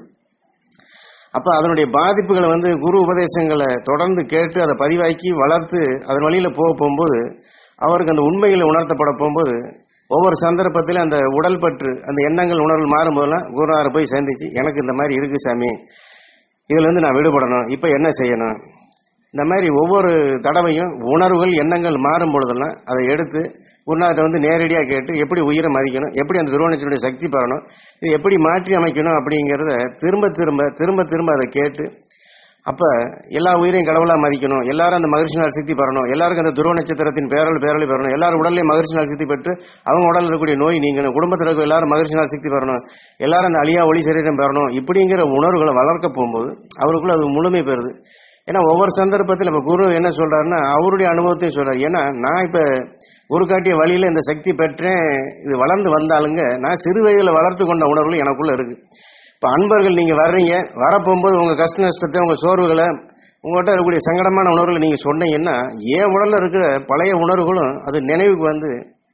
அப்போ அதனுடைய பாதிப்புகளை வந்து குரு உபதேசங்களை தொடர்ந்து கேட்டு அதை பதிவாக்கி வளர்த்து அதன் வழியில் போக போகும்போது அவருக்கு அந்த உண்மைகளை உணர்த்தப்பட போகும்போது ஒவ்வொரு சந்தர்ப்பத்திலும் அந்த உடல் பற்று அந்த எண்ணங்கள் உணர்வு மாறும்போதெல்லாம் குருநாதரை போய் சந்திச்சு எனக்கு இந்த மாதிரி இருக்கு சாமி இதுல இருந்து நான் விடுபடணும் இப்போ என்ன செய்யணும் இந்த மாதிரி ஒவ்வொரு தடவையும் உணர்வுகள் எண்ணங்கள் மாறும் பொழுதெல்லாம் அதை எடுத்து குருநாதர்கிட்ட வந்து நேரடியாக கேட்டு எப்படி உயிரை மதிக்கணும் எப்படி அந்த துருவனத்தினுடைய சக்தி பெறணும் இது எப்படி மாற்றி அமைக்கணும் அப்படிங்கிறத திரும்ப திரும்ப திரும்ப திரும்ப அதை கேட்டு அப்ப எல்லா உயிரையும் கடவுளா மதிக்கணும் எல்லாரும் அந்த மகிழ்ச்சி நாள் சக்தி பெறணும் எல்லாருக்கும் அந்த துருவ நட்சத்திரத்தின் பேரல் பேரலை பெறணும் எல்லாரும் உடல்லையும் மகிழ்ச்சி நாள் சக்தி பெற்று அவங்க உடல்ல இருக்கக்கூடிய நோய் நீங்கணும் குடும்பத்தில் இருக்க எல்லாரும் மகிழ்ச்சி நாள் சக்தி பெறணும் எல்லாரும் அந்த அழியா ஒளி சரீரம் பெறணும் இப்படிங்கிற உணர்வுகளை வளர்க்க போகும்போது அவருக்குள்ள அது முழுமை பெறுது ஏன்னா ஒவ்வொரு சந்தர்ப்பத்தில் இப்ப குரு என்ன சொல்றாருன்னா அவருடைய அனுபவத்தையும் சொல்றாரு ஏன்னா நான் இப்ப குரு காட்டிய வழியில இந்த சக்தி பெற்றேன் இது வளர்ந்து வந்தாலுங்க நான் சிறு வயதுல வளர்த்து கொண்ட உணர்வுகள் எனக்குள்ள இருக்கு இப்ப அன்பர்கள் நீங்க வர்றீங்க வரப்போகும்போது உங்க கஷ்ட நஷ்டத்தை உங்க சோர்வுகளை உங்கள்கிட்ட இருக்கக்கூடிய சங்கடமான உணர்வுகளை நீங்க சொன்னீங்கன்னா என் உடல்ல இருக்கிற பழைய உணர்வுகளும் அது நினைவுக்கு வந்து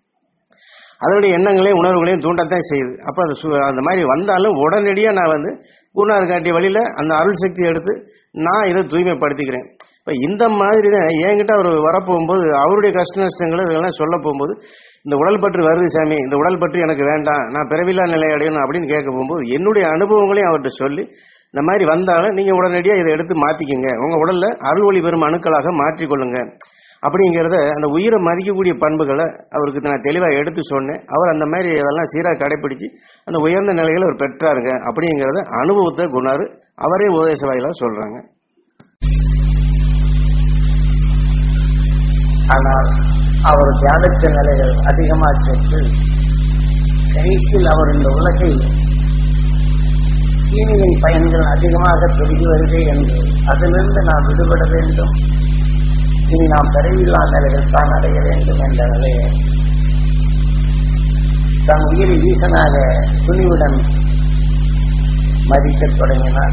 அதனுடைய எண்ணங்களையும் உணர்வுகளையும் தூண்டத்தான் செய்யுது அப்போ அது சு- அந்த மாதிரி வந்தாலும் உடனடியாக நான் வந்து குருநாதர் காட்டிய வழியில் அந்த அருள் சக்தியை எடுத்து நான் இதை தூய்மைப்படுத்திக்கிறேன் இப்போ இந்த மாதிரி தான் என்கிட்ட அவர் வரப்போகும்போது அவருடைய கஷ்ட நஷ்டங்களை இதெல்லாம் சொல்ல போகும்போது இந்த உடல் பற்று வருது சாமி இந்த உடல் பற்று எனக்கு வேண்டாம் நான் பிறவில்லா நிலை அடையணும் அப்படின்னு கேட்க போகும்போது என்னுடைய அனுபவங்களையும் அவர்கிட்ட சொல்லி இந்த மாதிரி வந்தாலும் நீங்கள் உடனடியாக இதை எடுத்து மாற்றிக்கங்க உங்கள் உடலில் அருள் ஒளி பெறும் அணுக்களாக மாற்றிக்கொள்ளுங்க அப்படிங்கிறத அந்த உயிரை மதிக்கக்கூடிய பண்புகளை அவருக்கு நான் தெளிவாக எடுத்து சொன்னேன் அவர் அந்த மாதிரி அதெல்லாம் சீராக கடைப்பிடிச்சு அந்த உயர்ந்த நிலைகளை அவர் பெற்றாருங்க அப்படிங்கிறத அனுபவத்தை குணாரு அவரே உபதேச வாயிலாக சொல்றாங்க ஆனால் அவர் தியானத்த நிலைகள் அதிகமாக சென்று கடைசியில் அவர் இந்த உலகை தீமையின் பயன்கள் அதிகமாக பெருகி வருகை என்று அதிலிருந்து நாம் விடுபட வேண்டும் இனி நாம் பிறவில்லா நிலைகள் தான் அடைய வேண்டும் என்ற நிலையை தன் உயிரை ஈசனாக துணிவுடன் மதிக்கத் தொடங்கினார்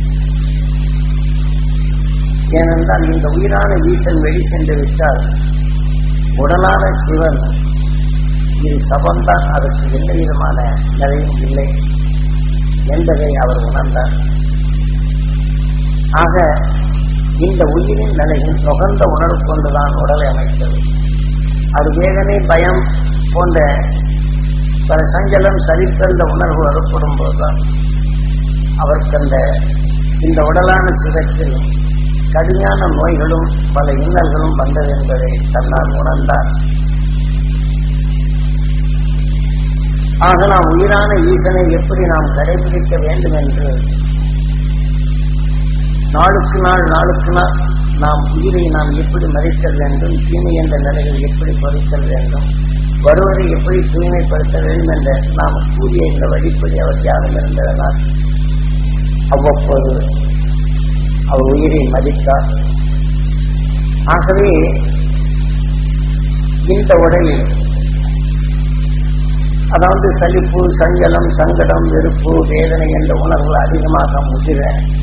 ஏனென்றால் இந்த உயிரான ஈசன் வெளி சென்று விட்டால் உடலான சிவன் இது சபம்தான் அதற்கு எந்த விதமான நிலையும் இல்லை என்பதை அவர் உணர்ந்தார் ஆக இந்த உயிரின் நிலையில் நுகர்ந்த உணர்வு கொண்டுதான் உடலை அமைத்தது அது வேதனை பயம் போன்ற பல சஞ்சலம் சலித்தந்த உணர்வு வரப்படும் போதுதான் அவருக்கு அந்த இந்த உடலான சிவத்தில் கடுமையான நோய்களும் பல இன்னல்களும் வந்தது என்பதை தன்னால் உணர்ந்தார் ஆக நாம் உயிரான ஈசனை எப்படி நாம் கடைபிடிக்க வேண்டும் என்று நாளுக்கு நாள் நாளுக்கு நாள் நாம் உயிரை நாம் எப்படி மதித்தல் வேண்டும் தீமை என்ற நிலையில் எப்படி பொறுத்தல் வேண்டும் வருவதை எப்படி தூய்மைப்படுத்த வேண்டும் என்ற நாம் கூறிய இந்த வழிப்படி அவர் தியானம் இருந்ததனால் அவ்வப்போது அவர் உயிரை மதித்தார் ஆகவே இந்த உடலில் அதாவது சலிப்பு சஞ்சலம் சங்கடம் வெறுப்பு வேதனை என்ற உணர்வுகள் அதிகமாக முதிர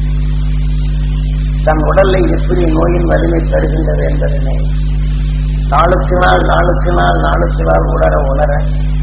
தன் உடலை எப்படி நோயின் வலிமை தருகின்றது என்பதனை நாளுக்கு நாள் நாளுக்கு நாள் நாளுக்கு நாள் உணர உணர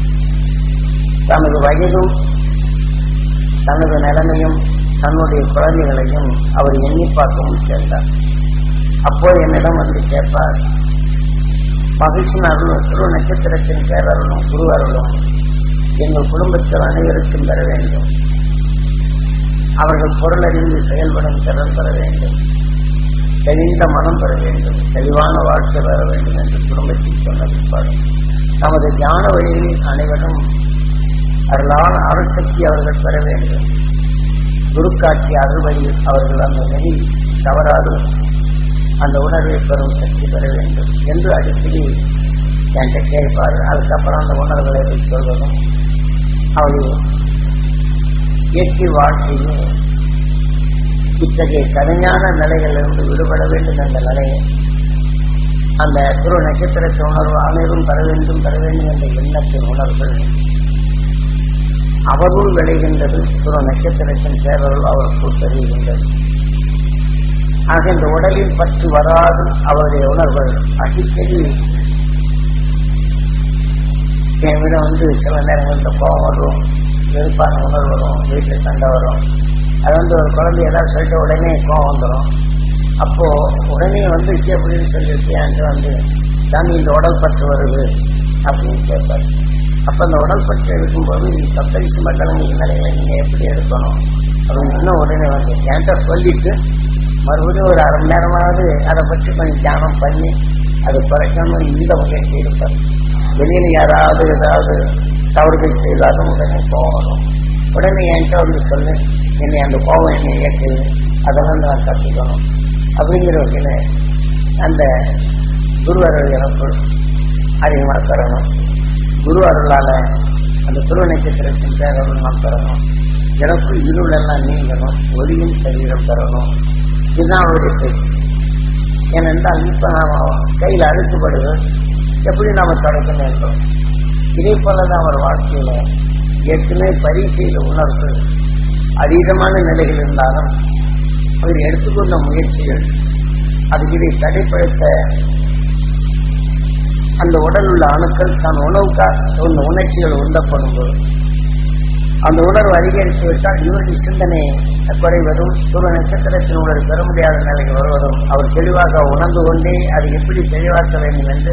தனது வயதும் தனது நிலைமையும் தன்னுடைய குழந்தைகளையும் அவர் எண்ணி பார்க்கவும் சேர்ந்தார் அப்போது என்னிடம் வந்து கேட்பார் மகிழ்ச்சி அருளும் குரு நட்சத்திரத்தின் பேரருளும் குரு அருளும் எங்கள் குடும்பத்தில் அனைவருக்கும் பெற வேண்டும் அவர்கள் பொருளறிந்து செயல்படும் திறன் பெற வேண்டும் தெளிந்த மனம் பெற வேண்டும் தெளிவான வாழ்க்கை பெற வேண்டும் என்று குடும்பத்தில் சொன்ன பிற்பாடு நமது ஞான வழியில் அனைவரும் அருளான அருள்சக்தி அவர்கள் பெற வேண்டும் குருக்காட்சி அருள் வழியில் அவர்கள் அந்த நெறி தவறாது அந்த உணர்வை பெறும் சக்தி பெற வேண்டும் என்று அடிக்கடி என்கிட்ட கேட்பார் அதுக்கப்புறம் அந்த உணர்வுகளை போய் சொல்வதும் அவள் இயற்கை வாழ்க்கையும் இத்தகைய கடுமையான நிலைகளிலிருந்து விடுபட வேண்டும் என்ற நிலையை அந்த துரு நட்சத்திரத்தின் உணர்வு அனைவரும் பெற வேண்டும் பெற வேண்டும் என்ற எண்ணத்தின் உணர்வுகள் அவருள் விளைகின்றது துரு நட்சத்திரத்தின் சேரல் அவருக்குள் தெரிகின்றது ஆக இந்த உடலில் பற்று வராது அவருடைய உணர்வுகள் அடிக்கடி என் விட வந்து சில நேரங்களில் கோபம் வரும் வெறுப்பான உணர்வு வரும் வீட்டில் சண்டை வரும் அது வந்து ஒரு குழந்தை ஏதாவது சொல்லிட்டு உடனே கோபம் வந்துடும் அப்போ உடனே வந்துச்சு அப்படின்னு சொல்லிட்டு என்கிட்ட வந்து சாமி இந்த உடல் பற்று வருது அப்படின்னு கேட்பார் அப்ப அந்த உடல் பற்று எடுக்கும்போது சப்தரிசி மண்டலங்கள் நிலையில நீங்க எப்படி எடுக்கணும் அப்படின்னு இன்னும் உடனே வந்து என்கிட்ட சொல்லிட்டு மறுபடியும் ஒரு அரை மணி நேரமாவது அதை பற்றி கொஞ்சம் தியானம் பண்ணி அது குறைக்கணும் இந்த முயற்சி இருப்பார் வெளியில யாராவது ஏதாவது தவறுகள் செய்தாலும் உடனே போகணும் உடனே என்கிட்ட வந்து சொல்லு என்னை அந்த கோபம் என்னை இயக்குது அதெல்லாம் நான் கற்றுக்கணும் அப்படிங்கிற வகையில அந்த குரு அருள் எனக்கு அதிகமாக தரணும் குரு அருளால அந்த துருவ நட்சத்திரத்தின் பேரருள் நாம் பெறணும் எனக்கு இருள் எல்லாம் நீங்கணும் ஒளியும் சரீரம் பெறணும் இதுதான் அவருடைய பேச்சு ஏனென்றால் இப்ப நாம கையில் அழுத்துப்படுது எப்படி நாம தொடக்க வேண்டும் இதே போலதான் அவர் வாழ்க்கையில ஏற்கனவே பரீட்சையில உணர்வு அதீதமான நிலைகள் இருந்தாலும் அவர் எடுத்துக்கொண்ட முயற்சிகள் அது இதை தடைப்படுத்த அந்த உடல் உள்ள அணுக்கள் தான் உணவுக்காக உள்ள உணர்ச்சிகள் உண்டப்படும் போது அந்த உணர்வு அதிகரித்து விட்டால் இவருடைய சிந்தனை குறைவதும் சூரிய நட்சத்திரத்தின் உணர்வு பெற முடியாத நிலைக்கு வருவதும் அவர் தெளிவாக உணர்ந்து கொண்டே அதை எப்படி தெளிவாக்க வேண்டும் என்று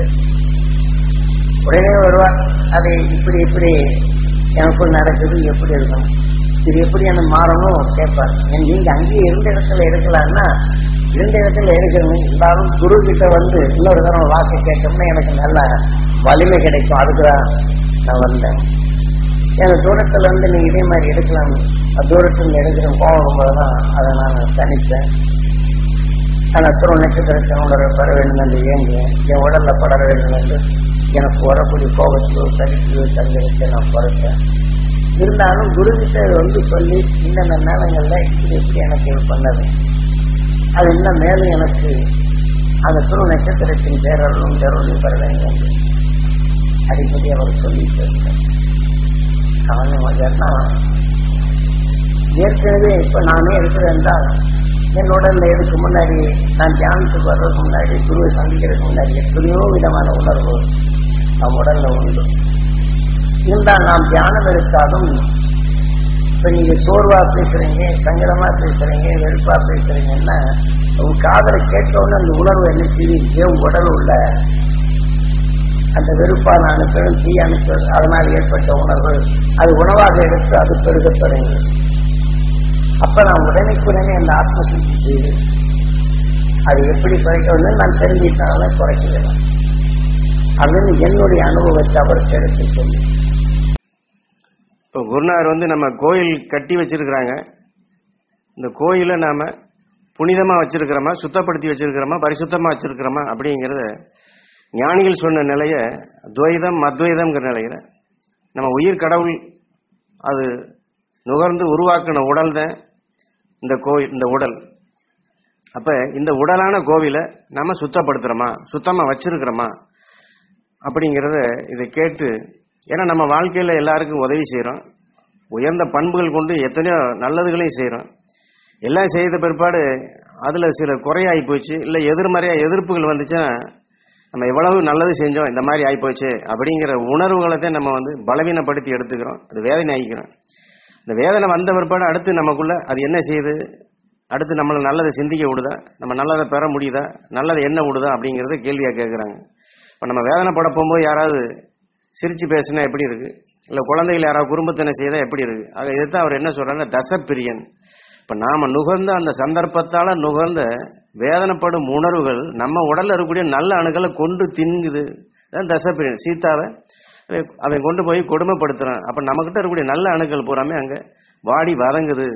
உடனே வருவார் அதை இப்படி இப்படி எனக்குள் நடக்குது எப்படி இருக்கணும் இது எப்படி எனக்கு மாறணும் கேட்பார் நீங்க அங்கேயே இருந்த இடத்துல இருக்கலாம்னா இருந்த இடத்துல இருக்கணும் இருந்தாலும் குரு கிட்ட வந்து இன்னொரு தரம் வாக்கு கேட்டோம்னா எனக்கு நல்ல வலிமை கிடைக்கும் அதுக்குதான் நான் வந்தேன் எனக்கு தூரத்துல வந்து நீங்க இதே மாதிரி எடுக்கலாம் தூரத்துல எடுக்கிற கோபம் போதுதான் அதை நான் தனித்தேன் ஆனா துருவ நட்சத்திரத்தின் உணர்வை பெற வேண்டும் என்று ஏங்க என் உடல்ல படர வேண்டும் என்று எனக்கு வரக்கூடிய கோபத்தையோ தனித்தையோ தந்திரத்தை நான் குறைத்தேன் இருந்தாலும் குரு கிட்ட வந்து சொல்லி இன்னென்ன நேரங்கள்ல இப்படி இப்படி எனக்கு இது பண்ணது அது இன்னும் மேலும் எனக்கு அந்த துரு நட்சத்திரத்தின் பேரருளும் பேரருளும் பெற வேண்டும் என்று அடிக்கடி அவர் சொல்லிட்டு இருந்தார் காரணம் ஏற்கனவே இப்ப நானே இருக்கிறேன் என்றால் என் உடல்ல இதுக்கு முன்னாடி நான் தியானத்துக்கு வர்றதுக்கு முன்னாடி குருவை சந்திக்கிறதுக்கு முன்னாடி எத்தனையோ விதமான உணர்வு நம் உடல்ல உண்டு இருந்தால் நாம் தியானம் எடுத்தாலும் இப்ப நீங்க சோர்வா பேசுறீங்க சங்கடமா பேசுறீங்க வெறுப்பா பேசுறீங்கன்னா உங்க காதலை கேட்டவுடனே அந்த உணர்வு என்ன செய்யுது உங்க உடல் உள்ள அந்த வெறுப்பான அணுக்களும் தீ அணுக்கள் அதனால் ஏற்பட்ட உணர்வு அது உணவாக எடுத்து அது பெருகத் தொடங்கியது அப்ப நான் உடனேக்குடனே அந்த ஆத்ம சுத்தி செய்து அது எப்படி குறைக்கணும்னு நான் தெரிஞ்சுக்கிட்டனால குறைக்கிறேன் அப்படின்னு என்னுடைய அனுபவத்தை அவருக்கு எடுத்து சொல்லி இப்போ குருநாதர் வந்து நம்ம கோயில் கட்டி வச்சிருக்கிறாங்க இந்த கோயிலை நாம புனிதமா வச்சிருக்கிறோமா சுத்தப்படுத்தி வச்சிருக்கிறோமா பரிசுத்தமா வச்சிருக்கிறோமா அப்படிங்கிறத ஞானிகள் சொன்ன நிலைய துவைதம் அத்வைதம்ங்கிற நிலையில நம்ம உயிர் கடவுள் அது நுகர்ந்து உருவாக்கின உடல் தான் இந்த கோயில் இந்த உடல் அப்ப இந்த உடலான கோவிலை நம்ம சுத்தப்படுத்துறோமா சுத்தமா வச்சிருக்கிறோமா அப்படிங்கிறத இதை கேட்டு ஏன்னா நம்ம வாழ்க்கையில எல்லாருக்கும் உதவி செய்றோம் உயர்ந்த பண்புகள் கொண்டு எத்தனையோ நல்லதுகளையும் செய்றோம் எல்லாம் செய்த பிற்பாடு அதுல சில குறையாகி போச்சு இல்ல எதிர்மறையா எதிர்ப்புகள் வந்துச்சுன்னா நம்ம எவ்வளவு நல்லது செஞ்சோம் இந்த மாதிரி ஆயிப்போச்சு அப்படிங்கிற உணர்வுகளை தான் நம்ம வந்து பலவீனப்படுத்தி எடுத்துக்கிறோம் அது வேதனை ஆகிக்கிறோம் இந்த வேதனை வந்த பிற்பாடு அடுத்து நமக்குள்ள அது என்ன செய்யுது அடுத்து நம்மளை நல்லதை சிந்திக்க விடுதா நம்ம நல்லதை பெற முடியுதா நல்லதை என்ன விடுதா அப்படிங்கறத கேள்வியா கேட்குறாங்க இப்போ நம்ம வேதனைப்பட போகும்போது யாராவது சிரிச்சு பேசினா எப்படி இருக்கு இல்ல குழந்தைகள் யாராவது குறும்பத்தினை செய்தா எப்படி இருக்கு ஆக இதுதான் அவர் என்ன சொல்றாங்க தசப்பிரியன் இப்ப நாம நுகர்ந்த அந்த சந்தர்ப்பத்தால நுகர்ந்த வேதனைப்படும் உணர்வுகள் நம்ம உடல்ல இருக்கக்கூடிய நல்ல அணுக்களை கொண்டு திங்குது அதான் தசப்பிரியன் சீதாவை அவன் அவன் கொண்டு போய் கொடுமைப்படுத்துறான் அப்ப நம்மகிட்ட இருக்கக்கூடிய நல்ல அணுக்கள் பூராமே அங்க வாடி வதங்குது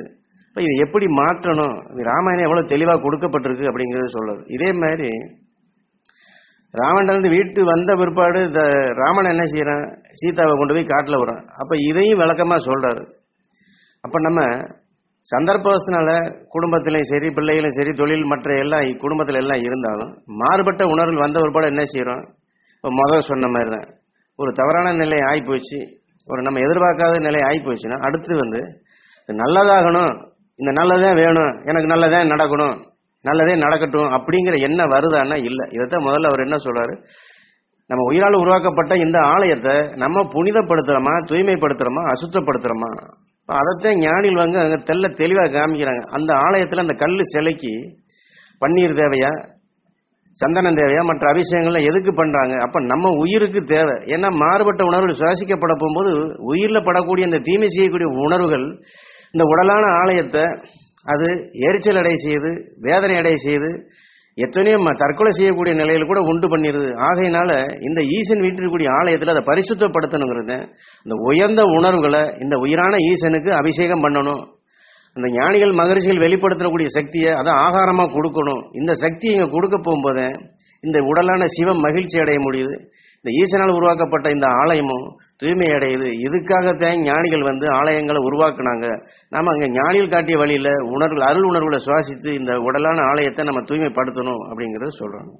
இப்போ இது எப்படி மாற்றணும் இது ராமாயணம் எவ்வளோ தெளிவாக கொடுக்கப்பட்டிருக்கு அப்படிங்கிறது சொல்றது இதே மாதிரி ராவணன் வீட்டு வந்த பிற்பாடு இந்த ராமன் என்ன செய்யறான் சீதாவை கொண்டு போய் காட்டில் விடுறான் அப்போ இதையும் விளக்கமாக சொல்றாரு அப்போ நம்ம சந்தர்ப்பத்தினால குடும்பத்திலையும் சரி பிள்ளைகளும் சரி தொழில் மற்ற எல்லாம் குடும்பத்தில் எல்லாம் இருந்தாலும் மாறுபட்ட உணர்வுகள் வந்த பிற்பாடு என்ன செய்கிறோம் இப்போ முதல் சொன்ன மாதிரி தான் ஒரு தவறான நிலை ஆகிப்போச்சு ஒரு நம்ம எதிர்பார்க்காத நிலை ஆகிப்போச்சுன்னா அடுத்து வந்து இது நல்லதாகணும் இந்த நல்லதே வேணும் எனக்கு நல்லதே நடக்கணும் நல்லதே நடக்கட்டும் அப்படிங்கிற எண்ணம் வருதான்னா இல்லை இதைத்தான் முதல்ல அவர் என்ன சொல்றாரு நம்ம உயிரால் உருவாக்கப்பட்ட இந்த ஆலயத்தை நம்ம புனிதப்படுத்துறோமா தூய்மைப்படுத்துறோமா அசுத்தப்படுத்துறோமா இப்ப அதைத்தான் ஞானிகள் வந்து அங்க தெல்ல தெளிவாக காமிக்கிறாங்க அந்த ஆலயத்தில் அந்த கல் சிலைக்கு பன்னீர் தேவையா சந்தனம் தேவையா மற்ற அபிஷேகங்கள்லாம் எதுக்கு பண்றாங்க அப்ப நம்ம உயிருக்கு தேவை ஏன்னா மாறுபட்ட உணர்வுகள் சுவாசிக்கப்பட போகும்போது உயிரில் படக்கூடிய இந்த தீமை செய்யக்கூடிய உணர்வுகள் இந்த உடலான ஆலயத்தை அது எரிச்சல் அடைய செய்யுது வேதனை அடைய செய்யுது எத்தனையோ ம- தற்கொலை செய்யக்கூடிய நிலையில் கூட உண்டு பண்ணிடுது ஆகையினால இந்த ஈசன் வீட்டிற்குரிய ஆலயத்தில் அதை பரிசுத்தப்படுத்தணுங்கிறது இந்த உயர்ந்த உணர்வுகளை இந்த உயிரான ஈசனுக்கு அபிஷேகம் பண்ணணும் அந்த ஞானிகள் மகரிஷிகள் வெளிப்படுத்தக்கூடிய சக்தியை அதை ஆகாரமா கொடுக்கணும் இந்த சக்தியை இங்க கொடுக்க போகும்போது இந்த உடலான சிவம் மகிழ்ச்சி அடைய முடியுது இந்த ஈசனால் உருவாக்கப்பட்ட இந்த ஆலயமும் தூய்மை அடையுது இதுக்காகத்தான் ஞானிகள் வந்து ஆலயங்களை உருவாக்குனாங்க நாம அங்க ஞானிகள் காட்டிய வழியில உணர்வு அருள் உணர்வுகளை சுவாசித்து இந்த உடலான ஆலயத்தை நம்ம தூய்மைப்படுத்தணும் அப்படிங்கறத சொல்றாங்க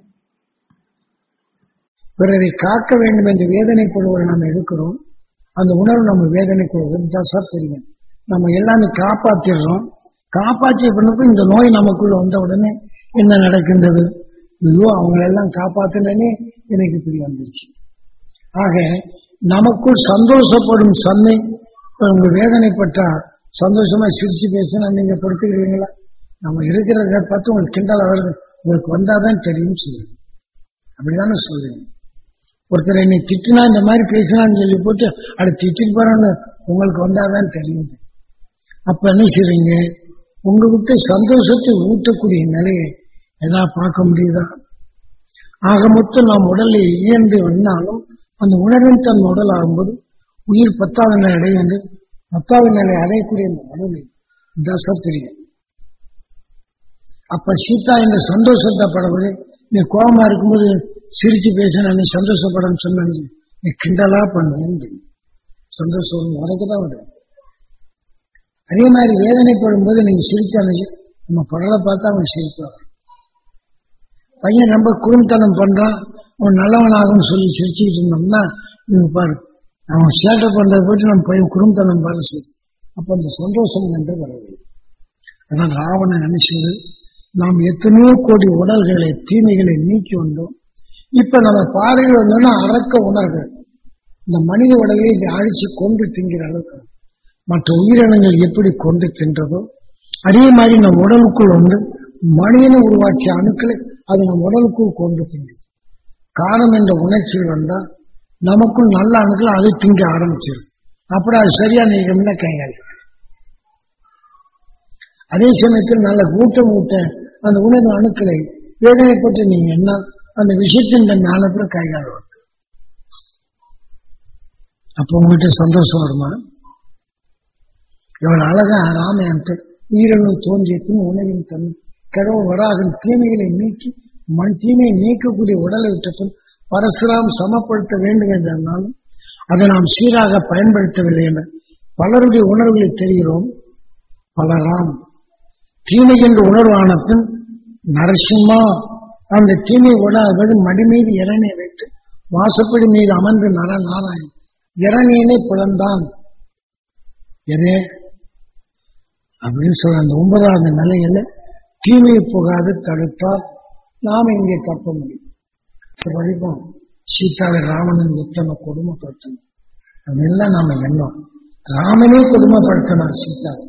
பிறரை காக்க வேண்டும் என்று வேதனைப்படுவதை நாம் எடுக்கிறோம் அந்த உணர்வு நம்ம வேதனைப்படுவது தசா தெரியும் நம்ம எல்லாமே காப்பாத்திடுறோம் காப்பாற்றிய பிறகு இந்த நோய் நமக்குள்ள வந்த உடனே என்ன நடக்கின்றது ஐயோ அவங்களெல்லாம் காப்பாத்தினே எனக்கு தெரிய வந்துருச்சு ஆக நமக்குள் சந்தோஷப்படும் சன்னை உங்க வேதனைப்பட்டா சந்தோஷமா சிரிச்சு பேசினா நீங்க படிச்சுக்கிறீங்களா நம்ம இருக்கிறத பார்த்து உங்களுக்கு கிண்டலா வருது உங்களுக்கு வந்தாதான் தெரியும் சொல்லுங்க அப்படிதானே சொல்லுங்க ஒருத்தர் என்னை திட்டினா இந்த மாதிரி பேசினான்னு சொல்லி போட்டு அதை திட்டிட்டு போறான்னு உங்களுக்கு வந்தாதான் தெரியும் அப்ப என்ன செய்றீங்க உங்களுக்கு சந்தோஷத்தை ஊட்டக்கூடிய நிலையை ஏதாவது பார்க்க முடியுதா ஆக மொத்தம் நாம் உடலில் இயந்து வந்தாலும் அந்த உணர்வின் தன் உடல் ஆகும்போது உயிர் பத்தாவது நிலை அடைந்து பத்தாவது நிலை அடையக்கூடிய அந்த உடலில் தசை தெரியும் அப்ப சீதா இந்த சந்தோஷத்தை படுவது நீ கோபமா இருக்கும்போது சிரிச்சு பேசின நீ சந்தோஷப்படன்னு சொன்ன நீ கிண்டலா பண்ணுவேன் சந்தோஷம் உனக்கு தான் வரும் அதே மாதிரி வேதனைப்படும் போது நீங்க சிரிச்சாலும் நம்ம படலை பார்த்தா அவன் சிரிப்பான் பையன் ரொம்ப குறும்புத்தனம் பண்றான் அவன் நல்லவனாகும்னு சொல்லி சிரிச்சுக்கிட்டு இருந்தோம்னா நீங்க பாரு அவன் சேட்டை பண்றதை போட்டு நம்ம பையன் குறும்புத்தனம் பரிசு அப்ப அந்த சந்தோஷம் என்று வரவில்லை அதான் ராவணன் நினைச்சது நாம் எத்தனையோ கோடி உடல்களை தீமைகளை நீக்கி வந்தோம் இப்ப நம்ம பார்வையில் வந்தோம்னா அறக்க உணர்கள் இந்த மனித உடலை இதை அழிச்சு கொண்டு திங்கிற அளவுக்கு மற்ற உயிரினங்கள் எப்படி கொண்டு தின்றதோ அதே மாதிரி நம் உடலுக்குள் வந்து மனிதனை உருவாக்கிய அணுக்களை அது நம் உடலுக்குள் கொண்டு திங்கு காரம் என்ற உணர்ச்சி வந்தா நமக்குள் நல்ல அணுக்கள் அதை திங்க ஆரம்பிச்சிடும் அப்படி அது சரியா நீக்கம்னா கைகாலி அதே சமயத்தில் நல்ல கூட்டம் ஊட்ட அந்த உணர்வு அணுக்களை வேதனைப்பட்டு நீங்க என்ன அந்த விஷயத்தின் தன் ஞானத்தில் கைகால அப்போ உங்ககிட்ட சந்தோஷம் வருமா இவள் அழகா ராமாயணத்தை உயிரினு தோன்றிய பின் உணவின் தன் கடவுள் வராகன் தீமைகளை நீக்கி மண் தீமையை நீக்கக்கூடிய உடலை விட்ட பின் பரசுராம் சமப்படுத்த வேண்டும் என்றாலும் அதை நாம் சீராக பயன்படுத்தவில்லை என பலருடைய உணர்வுகளை தெரிகிறோம் பலராம் தீமை என்ற உணர்வான பின் நரசிம்மா அந்த தீமை உணர்வது மடி மீது இறனை வைத்து வாசப்படி மீது அமர்ந்து நர நாராயண் இறனியனை பிளந்தான் எதே அப்படின்னு சொல்ற அந்த ஒன்பதாவது நிலையில தீமையை போகாது தடுத்தால் நாம இங்கே தப்ப முடியும் படிப்போம் சீதாவை ராவணன் எத்தனை கொடுமைப்படுத்தணும் அதெல்லாம் நாம எண்ணம் ராமனே கொடுமைப்படுத்தணும் சீதாவை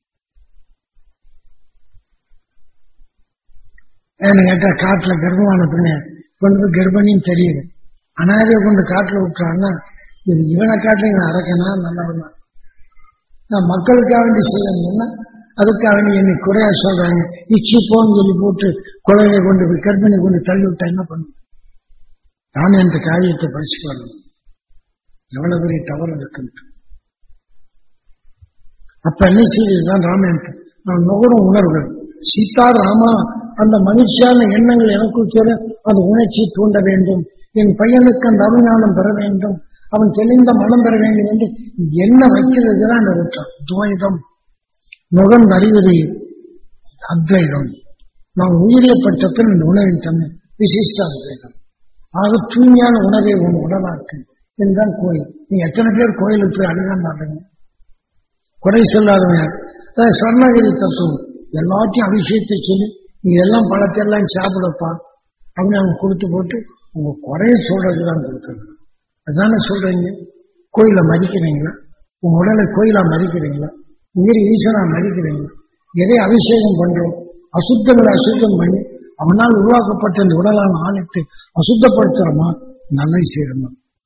ஏன்னு கேட்டா காட்டுல கர்ப்பமான பெண்ணு கொண்டு போய் கர்ப்பிணின்னு தெரியுது அனாதையை கொண்டு காட்டுல விட்டுறான்னா இது இவனை காட்டுல இவன் அறக்கனா நல்லவனா நான் மக்களுக்காக வேண்டி செய்யணும்னா அதுக்காக வேண்டி என்னை குறையா சொல்றாங்க இச்சி போன்னு சொல்லி போட்டு குழந்தைய கொண்டு போய் கர்ப்பிணி கொண்டு தள்ளி விட்டா என்ன பண்ணும் நானே அந்த காரியத்தை படிச்சு பாருங்க எவ்வளவு பெரிய தவறு இருக்குன்ட்டு அப்ப என்ன செய்யுதுதான் ராமாயணத்தை நான் நுகரும் உணர்வுகள் சீதா ராமா அந்த மகிழ்ச்சியான எண்ணங்கள் எனக்குள் சேர அந்த உணர்ச்சி தூண்ட வேண்டும் என் பையனுக்கு அந்த அருஞானம் பெற வேண்டும் அவன் தெளிந்த மனம் பெற வேண்டும் என்று என்ன வைக்கிறது தான் அந்த குற்றம் துவைதம் நுகர்ந்து அறிவது அத்வைதம் நாம் உயிரியப்பட்ட பின் இந்த உணவின் தன்மை விசிஷ்ட அத்வைதம் ஆக தூய்மையான உணவை உன் உடலாக்கு இதுதான் கோயில் நீ எத்தனை பேர் கோயிலுக்கு போய் அழுகான் மாட்டீங்க குறை சொல்லாதவங்க அதாவது சொர்ணகிரி தத்துவம் எல்லாத்தையும் அபிஷேகத்தை சொல்லி நீ எல்லாம் பழத்தை எல்லாம் சாப்பிடப்பா அப்படின்னு அவங்க கொடுத்து போட்டு உங்க குறைய சொல்றது தான் கொடுத்துருங்க அதானே சொல்றீங்க கோயிலை மதிக்கிறீங்களா உங்க உடலை கோயிலா மதிக்கிறீங்களா உயிர் ஈசனா மதிக்கிறீங்களா எதை அபிஷேகம் பண்றோம் அசுத்தங்களை அசுத்தம் பண்ணி அவனால் உருவாக்கப்பட்ட இந்த உடலான ஆணைத்து அசுத்தப்படுத்துறோமா நல்லது செய்யணுமா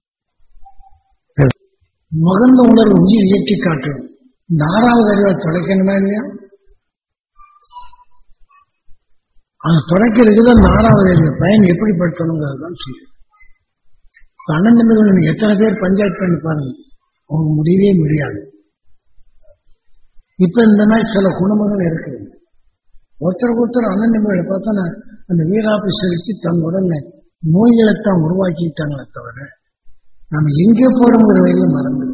நுகர்ந்த உணர்வு உயிர் இயக்கி காட்டும் இந்த ஆறாவது அறிவை தொலைக்கணுமா இல்லையா அந்த தொலைக்கிறதுக்கு தான் இந்த ஆறாவது அறிவு பயன் எப்படிப்படுத்தணுங்கிறது தான் செய்யும் அண்ணன் தம்பிகள் நீங்க எத்தனை பேர் பஞ்சாயத்து பண்ணி பாருங்க அவங்க முடியவே முடியாது இப்ப இந்த மாதிரி சில குடும்பங்கள் இருக்குது ஒருத்தருக்கு ஒருத்தர் அண்ணன் தம்பிகளை பார்த்தா நான் அந்த வீராபிசரிக்கு தன் உடல்ல நோய்களைத்தான் உருவாக்கிட்டாங்களே தவிர நம்ம எங்கே போறோங்கிற வரையில மறந்து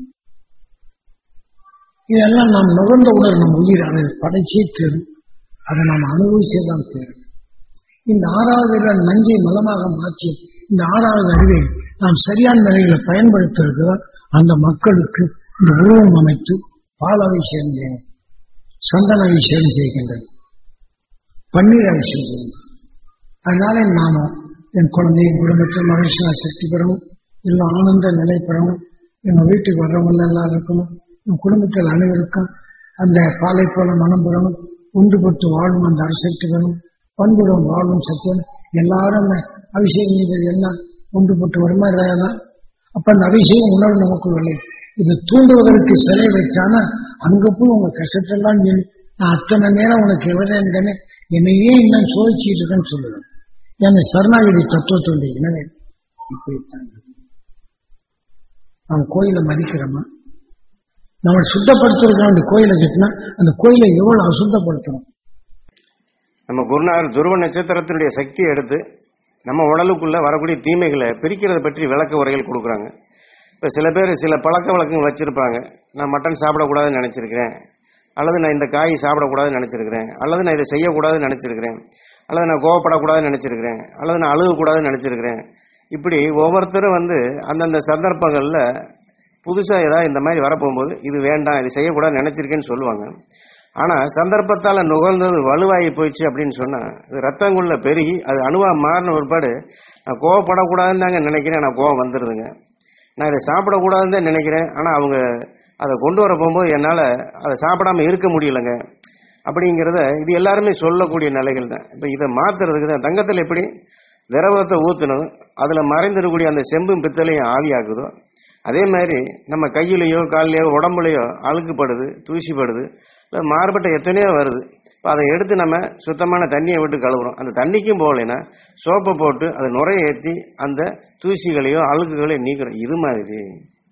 இதெல்லாம் நாம் நுகர்ந்த உணர் நம் உயிர் அதை படைச்சே தேரும் அதை நாம் அனுபவிச்சே தான் தேரும் இந்த ஆறாவது அறிவை நஞ்சை மலமாக மாற்றி இந்த ஆறாவது அறிவை நாம் சரியான நிலையில பயன்படுத்துறது அந்த மக்களுக்கு இந்த உருவம் அமைத்து பால் அபிஷேகம் செய்யும் சந்தன அபிஷேகம் செய்கின்றது பன்னீர் அபிஷேகம் செய்யும் அதனால நானும் என் குழந்தை என் குடும்பத்தில் மகிழ்ச்சியா சக்தி பெறணும் எல்லாம் ஆனந்த நிலை பெறணும் எங்க வீட்டுக்கு வர்றவங்க எல்லாம் இருக்கணும் என் குடும்பத்தில் அனைவருக்கும் அந்த பாலை போல மனம் பெறணும் ஒன்றுபட்டு வாழும் அந்த அரசக்தி வேணும் பண்புடன் வாழும் சத்துவம் எல்லாரும் அந்த அபிஷேகம் செய்வது எல்லாம் ஒன்றுபட்டு வருமா இல்லையா அப்ப அந்த அபிஷேகம் உணர்வு நமக்கு இல்லை இது தூண்டுவதற்கு சிலை வச்சானா அங்க போய் உங்க கஷ்டத்தெல்லாம் சொல்லி நான் அத்தனை நேரம் உனக்கு எவ்வளவு என்னையே இன்னும் சோதிச்சுட்டு இருக்கேன்னு சொல்லுவேன் ஏன்னா சரணாகிரி தத்துவத்துடைய இனவே இப்படித்தான் நாம் கோயிலை மதிக்கிறோமா நம்ம சுத்தப்படுத்துறதுக்கு அந்த கோயிலை கட்டினா அந்த கோயிலை எவ்வளவு அசுத்தப்படுத்தணும் நம்ம குருநாதர் துருவ நட்சத்திரத்தினுடைய சக்தியை எடுத்து நம்ம உடலுக்குள்ள வரக்கூடிய தீமைகளை பிரிக்கிறத பற்றி விளக்க உரைகள் கொடுக்குறாங்க இப்போ சில பேர் சில பழக்க வழக்கங்கள் வச்சிருப்பாங்க நான் மட்டன் சாப்பிடக்கூடாதுன்னு நினைச்சிருக்கிறேன் அல்லது நான் இந்த காய் சாப்பிடக்கூடாதுன்னு நினைச்சிருக்கிறேன் அல்லது நான் இதை செய்யக்கூடாதுன்னு நினைச்சிருக்கிறேன் அல்லது நான் கோவப்படக்கூடாதுன்னு நினைச்சிருக்கிறேன் அல்லது நான் அழுகக்கூடாதுன்னு நினைச்சிருக்கிறேன் இப்படி ஒவ்வொருத்தரும் வந்து அந்தந்த சந்தர்ப்பங்களில் புதுசாக ஏதாவது இந்த மாதிரி வரப்போகும்போது இது வேண்டாம் இது செய்யக்கூடாதுன்னு நினைச்சிருக்கேன்னு சொல்லுவாங்க ஆனால் சந்தர்ப்பத்தால் நுகர்ந்தது வலுவாகி போயிடுச்சு அப்படின்னு சொன்னால் இது ரத்தங்குள்ள பெருகி அது அணுவா மாறின ஒருபாடு நான் கோவப்படக்கூடாதுன்னு தாங்க நினைக்கிறேன் நான் கோவம் வந்துடுதுங்க நான் இதை சாப்பிடக்கூடாதுன்னு தான் நினைக்கிறேன் ஆனால் அவங்க அதை கொண்டு வர போகும்போது என்னால் அதை சாப்பிடாம இருக்க முடியலங்க அப்படிங்கிறத இது எல்லாருமே சொல்லக்கூடிய நிலைகள் தான் இப்போ இதை மாத்துறதுக்கு தான் தங்கத்தில் எப்படி திரவத்தை ஊற்றணும் அதில் மறைந்திருக்கக்கூடிய அந்த செம்பும் பித்தளையும் ஆவியாக்குதோ அதே மாதிரி நம்ம கையிலையோ கால்லையோ உடம்புலையோ அழுக்குப்படுது தூசிப்படுது இல்லை மாறுபட்ட எத்தனையோ வருது இப்போ அதை எடுத்து நம்ம சுத்தமான தண்ணியை விட்டு கழுவுறோம் அந்த தண்ணிக்கும் போகலைன்னா சோப்பை போட்டு அதை நுரைய ஏற்றி அந்த தூசிகளையோ அழுக்குகளையும் நீக்கிறோம் இது மாதிரி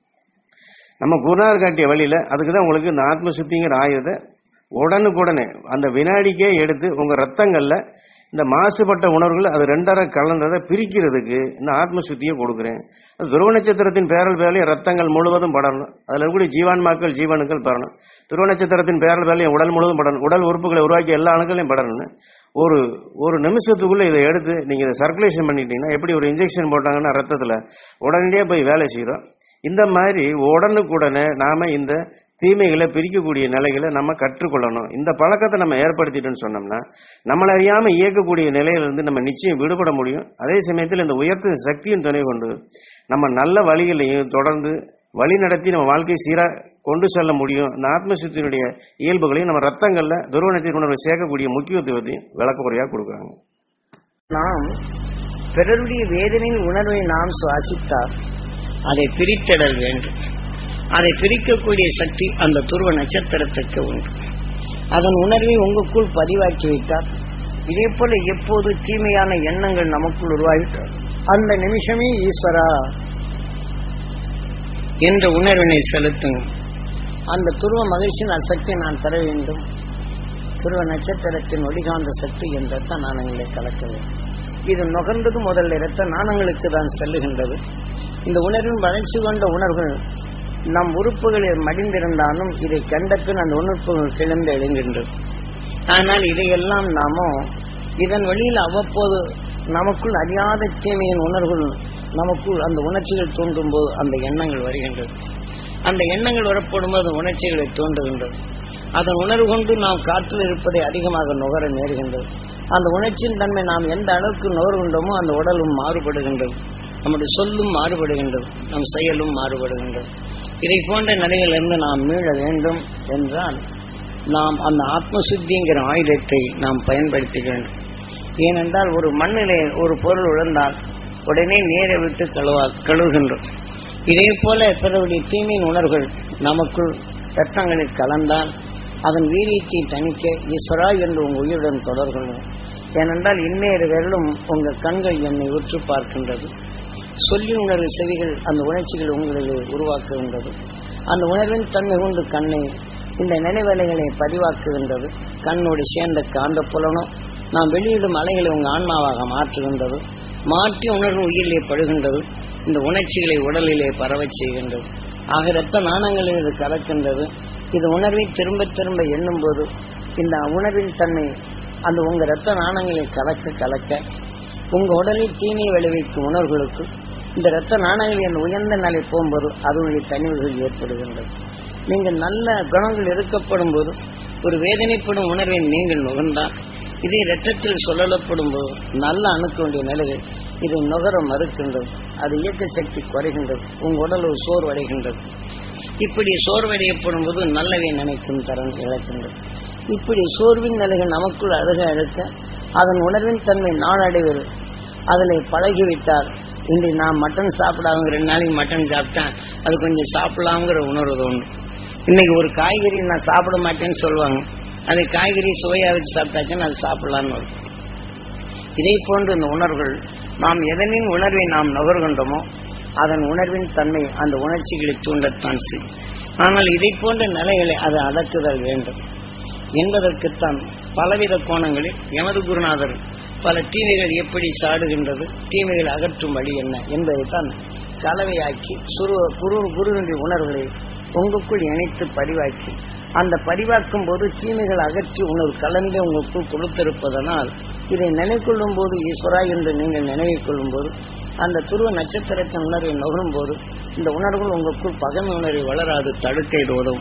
நம்ம குருநாதர் காட்டிய வழியில் அதுக்கு தான் உங்களுக்கு இந்த ஆத்ம சுத்திங்கிற ஆயுதத்தை உடனுக்குடனே அந்த வினாடிக்கே எடுத்து உங்கள் ரத்தங்களில் இந்த மாசுபட்ட உணர்வுகள் அது ரெண்டரை கலந்ததை பிரிக்கிறதுக்கு இந்த ஆத்ம சுத்தியை கொடுக்குறேன் துருவ நட்சத்திரத்தின் பேரல் பேரலையும் ரத்தங்கள் முழுவதும் படணும் அதில் இருக்கக்கூடிய ஜீவான்மாக்கள் ஜீவனுக்கள் பெறணும் துருவ நட்சத்திரத்தின் பேரல் பேரலையும் உடல் முழுவதும் படணும் உடல் உறுப்புகளை உருவாக்கி எல்லா அணுக்களையும் படணும்னு ஒரு ஒரு நிமிஷத்துக்குள்ள இதை எடுத்து நீங்க இதை சர்க்குலேஷன் பண்ணிட்டீங்கன்னா எப்படி ஒரு இன்ஜெக்ஷன் போட்டாங்கன்னா ரத்தத்துல உடனடியாக போய் வேலை செய்தோம் இந்த மாதிரி உடனுக்குடனே நாம இந்த தீமைகளை பிரிக்கக்கூடிய நிலைகளை நம்ம கற்றுக்கொள்ளணும் இந்த பழக்கத்தை நம்ம ஏற்படுத்திட்டோம்னு சொன்னோம்னா நம்மளை அறியாம இயக்கக்கூடிய நிலையிலிருந்து நம்ம நிச்சயம் விடுபட முடியும் அதே சமயத்தில் இந்த உயர்த்த சக்தியின் துணை கொண்டு நம்ம நல்ல வழிகளையும் தொடர்ந்து வழி நடத்தி நம்ம வாழ்க்கையை சீரா கொண்டு செல்ல முடியும் இந்த ஆத்மசக்தியினுடைய இயல்புகளையும் நம்ம ரத்தங்கள்ல துருவ நட்சத்திர உணர்வை சேர்க்கக்கூடிய முக்கியத்துவத்தையும் விளக்கக்குறையா கொடுக்குறாங்க நாம் பிறருடைய வேதனையின் உணர்வை நாம் சுவாசித்தால் அதை பிரித்திடல் வேண்டும் அதை பிரிக்கக்கூடிய சக்தி அந்த துருவ நட்சத்திரத்துக்கு உண்டு அதன் உணர்வை உங்களுக்குள் பதிவாக்கி வைத்தால் இதே போல எப்போது தீமையான எண்ணங்கள் நமக்குள் உருவாகிட்டால் அந்த நிமிஷமே ஈஸ்வரா என்ற உணர்வினை செலுத்துங்க அந்த துருவ மகிழ்ச்சியின் அசக்தியை நான் பெற வேண்டும் துருவ நட்சத்திரத்தின் ஒளிகாந்த சக்தி என் ரத்த நாணங்களை கலக்க வேண்டும் இது நுகர்ந்தது முதல்ல இரத்த நாணங்களுக்கு தான் செல்லுகின்றது இந்த உணர்வின் வளர்ச்சி கொண்ட உணர்வுகள் நம் உறுப்புகளில் மடிந்திருந்தாலும் இதை கண்ட பின் அந்த உணர்வுகள் கிளந்து எழுகின்றது ஆனால் இதையெல்லாம் நாமோ இதன் வழியில் அவ்வப்போது நமக்குள் அறியாத தீமையின் உணர்வுகள் நமக்குள் அந்த உணர்ச்சிகள் தோன்றும் போது அந்த எண்ணங்கள் வருகின்றது அந்த எண்ணங்கள் வரப்படும் போது உணர்ச்சிகளை தோன்றுகின்றது அதன் உணர்வு கொண்டு நாம் காற்றில் இருப்பதை அதிகமாக நுகர நேருகின்றது அந்த உணர்ச்சியின் தன்மை நாம் எந்த அளவுக்கு நுகர்கின்றோமோ அந்த உடலும் மாறுபடுகின்றது நம்முடைய சொல்லும் மாறுபடுகின்றது நம் செயலும் மாறுபடுகின்றது இதை போன்ற நிலையிலிருந்து நாம் மீள வேண்டும் என்றால் நாம் அந்த ஆத்ம சுத்திங்கிற ஆயுதத்தை நாம் பயன்படுத்த வேண்டும் ஏனென்றால் ஒரு மண்ணிலே ஒரு பொருள் விழுந்தால் உடனே நீரை விட்டு கழுவா கழுவுகின்றோம் இதே போல பிறருடைய தீமையின் உணர்வுகள் நமக்குள் ரத்தங்களில் கலந்தால் அதன் வீரியத்தை தணிக்க ஈஸ்வரா என்று உங்கள் உயிருடன் தொடர்கொள்ளும் ஏனென்றால் இன்னேறு விரலும் உங்கள் கண்கள் என்னை உற்று பார்க்கின்றது சொல்லி உணர்வு செவிகள் அந்த உணர்ச்சிகள் உங்களில் உருவாக்குகின்றது அந்த உணர்வின் தன்மை கொண்டு கண்ணை இந்த நினைவலைகளை பதிவாக்குகின்றது கண்ணோடு சேர்ந்த காந்த புலனும் நாம் வெளியிடும் அலைகளை உங்கள் ஆன்மாவாக மாற்றுகின்றது மாற்றி உணர்வு உயிரிலே படுகின்றது இந்த உணர்ச்சிகளை உடலிலே பரவச் செய்கின்றது ஆக இரத்த நாணங்களில் இது கலக்கின்றது இது உணர்வை திரும்ப திரும்ப எண்ணும் போது இந்த உணர்வின் தன்மை அந்த உங்க இரத்த நாணங்களில் கலக்க கலக்க உங்க உடலில் தீமை விளைவிக்கும் உணர்வுகளுக்கு இந்த இரத்த நாணங்கள் என் உயர்ந்த நிலை போகும்போது அதனுடைய தனிவுகள் ஏற்படுகின்றது நீங்கள் நல்ல குணங்கள் இருக்கப்படும் போது ஒரு வேதனைப்படும் உணர்வை நீங்கள் நுகர்ந்தால் இதை இரத்தத்தில் சொல்லப்படும் போது நல்ல அணுக்களுடைய நிலைகள் இதை நுகர மறுக்கின்றது அது இயக்க சக்தி குறைகின்றது உங்க உடல் ஒரு சோர்வடைகின்றது இப்படி சோர்வடையப்படும் போது நல்லவை நினைக்கும் தரம் இழக்கின்றது இப்படி சோர்வின் நிலைகள் நமக்குள் அழுக அழுக்க அதன் உணர்வின் தன்மை நாளடைவில் அதில் பழகிவிட்டால் இன்று நான் மட்டன் சாப்பிடாதவங்க ரெண்டு நாளைக்கு மட்டன் சாப்பிட்டேன் அது கொஞ்சம் சாப்பிடலாங்கிற உணர்வு தோணும் இன்னைக்கு ஒரு காய்கறி நான் சாப்பிட மாட்டேன்னு சொல்லுவாங்க அது காய்கறி சுவையா வச்சு சாப்பிட்டாச்சுன்னா அது சாப்பிடலான்னு வரும் இதே போன்று இந்த உணர்வுகள் நாம் எதனின் உணர்வை நாம் நுகர்கின்றோமோ அதன் உணர்வின் தன்மை அந்த உணர்ச்சிகளை தூண்டத்தான் செய்யும் ஆனால் இதை போன்ற நிலைகளை அது அடக்குதல் வேண்டும் என்பதற்குத்தான் பலவித கோணங்களில் எமது குருநாதர் பல தீமைகள் எப்படி சாடுகின்றது தீமைகளை அகற்றும் வழி என்ன என்பதைத்தான் கலவையாக்கி சுரு குரு குருவினுடைய உணர்வுகளை உங்களுக்குள் இணைத்து பதிவாக்கி அந்த பதிவாக்கும் போது தீமைகள் அகற்றி உணர்வு கலந்து உங்களுக்குள் கொடுத்திருப்பதனால் இதை நினைக்கொள்ளும் போது ஈஸ்வரா என்று நீங்கள் நினைவில் கொள்ளும் போது அந்த துருவ நட்சத்திரத்தின் உணர்வை நுகரும் போது இந்த உணர்வுகள் உங்களுக்குள் பகமை உணர்வை வளராது தடுக்க இது உதவும்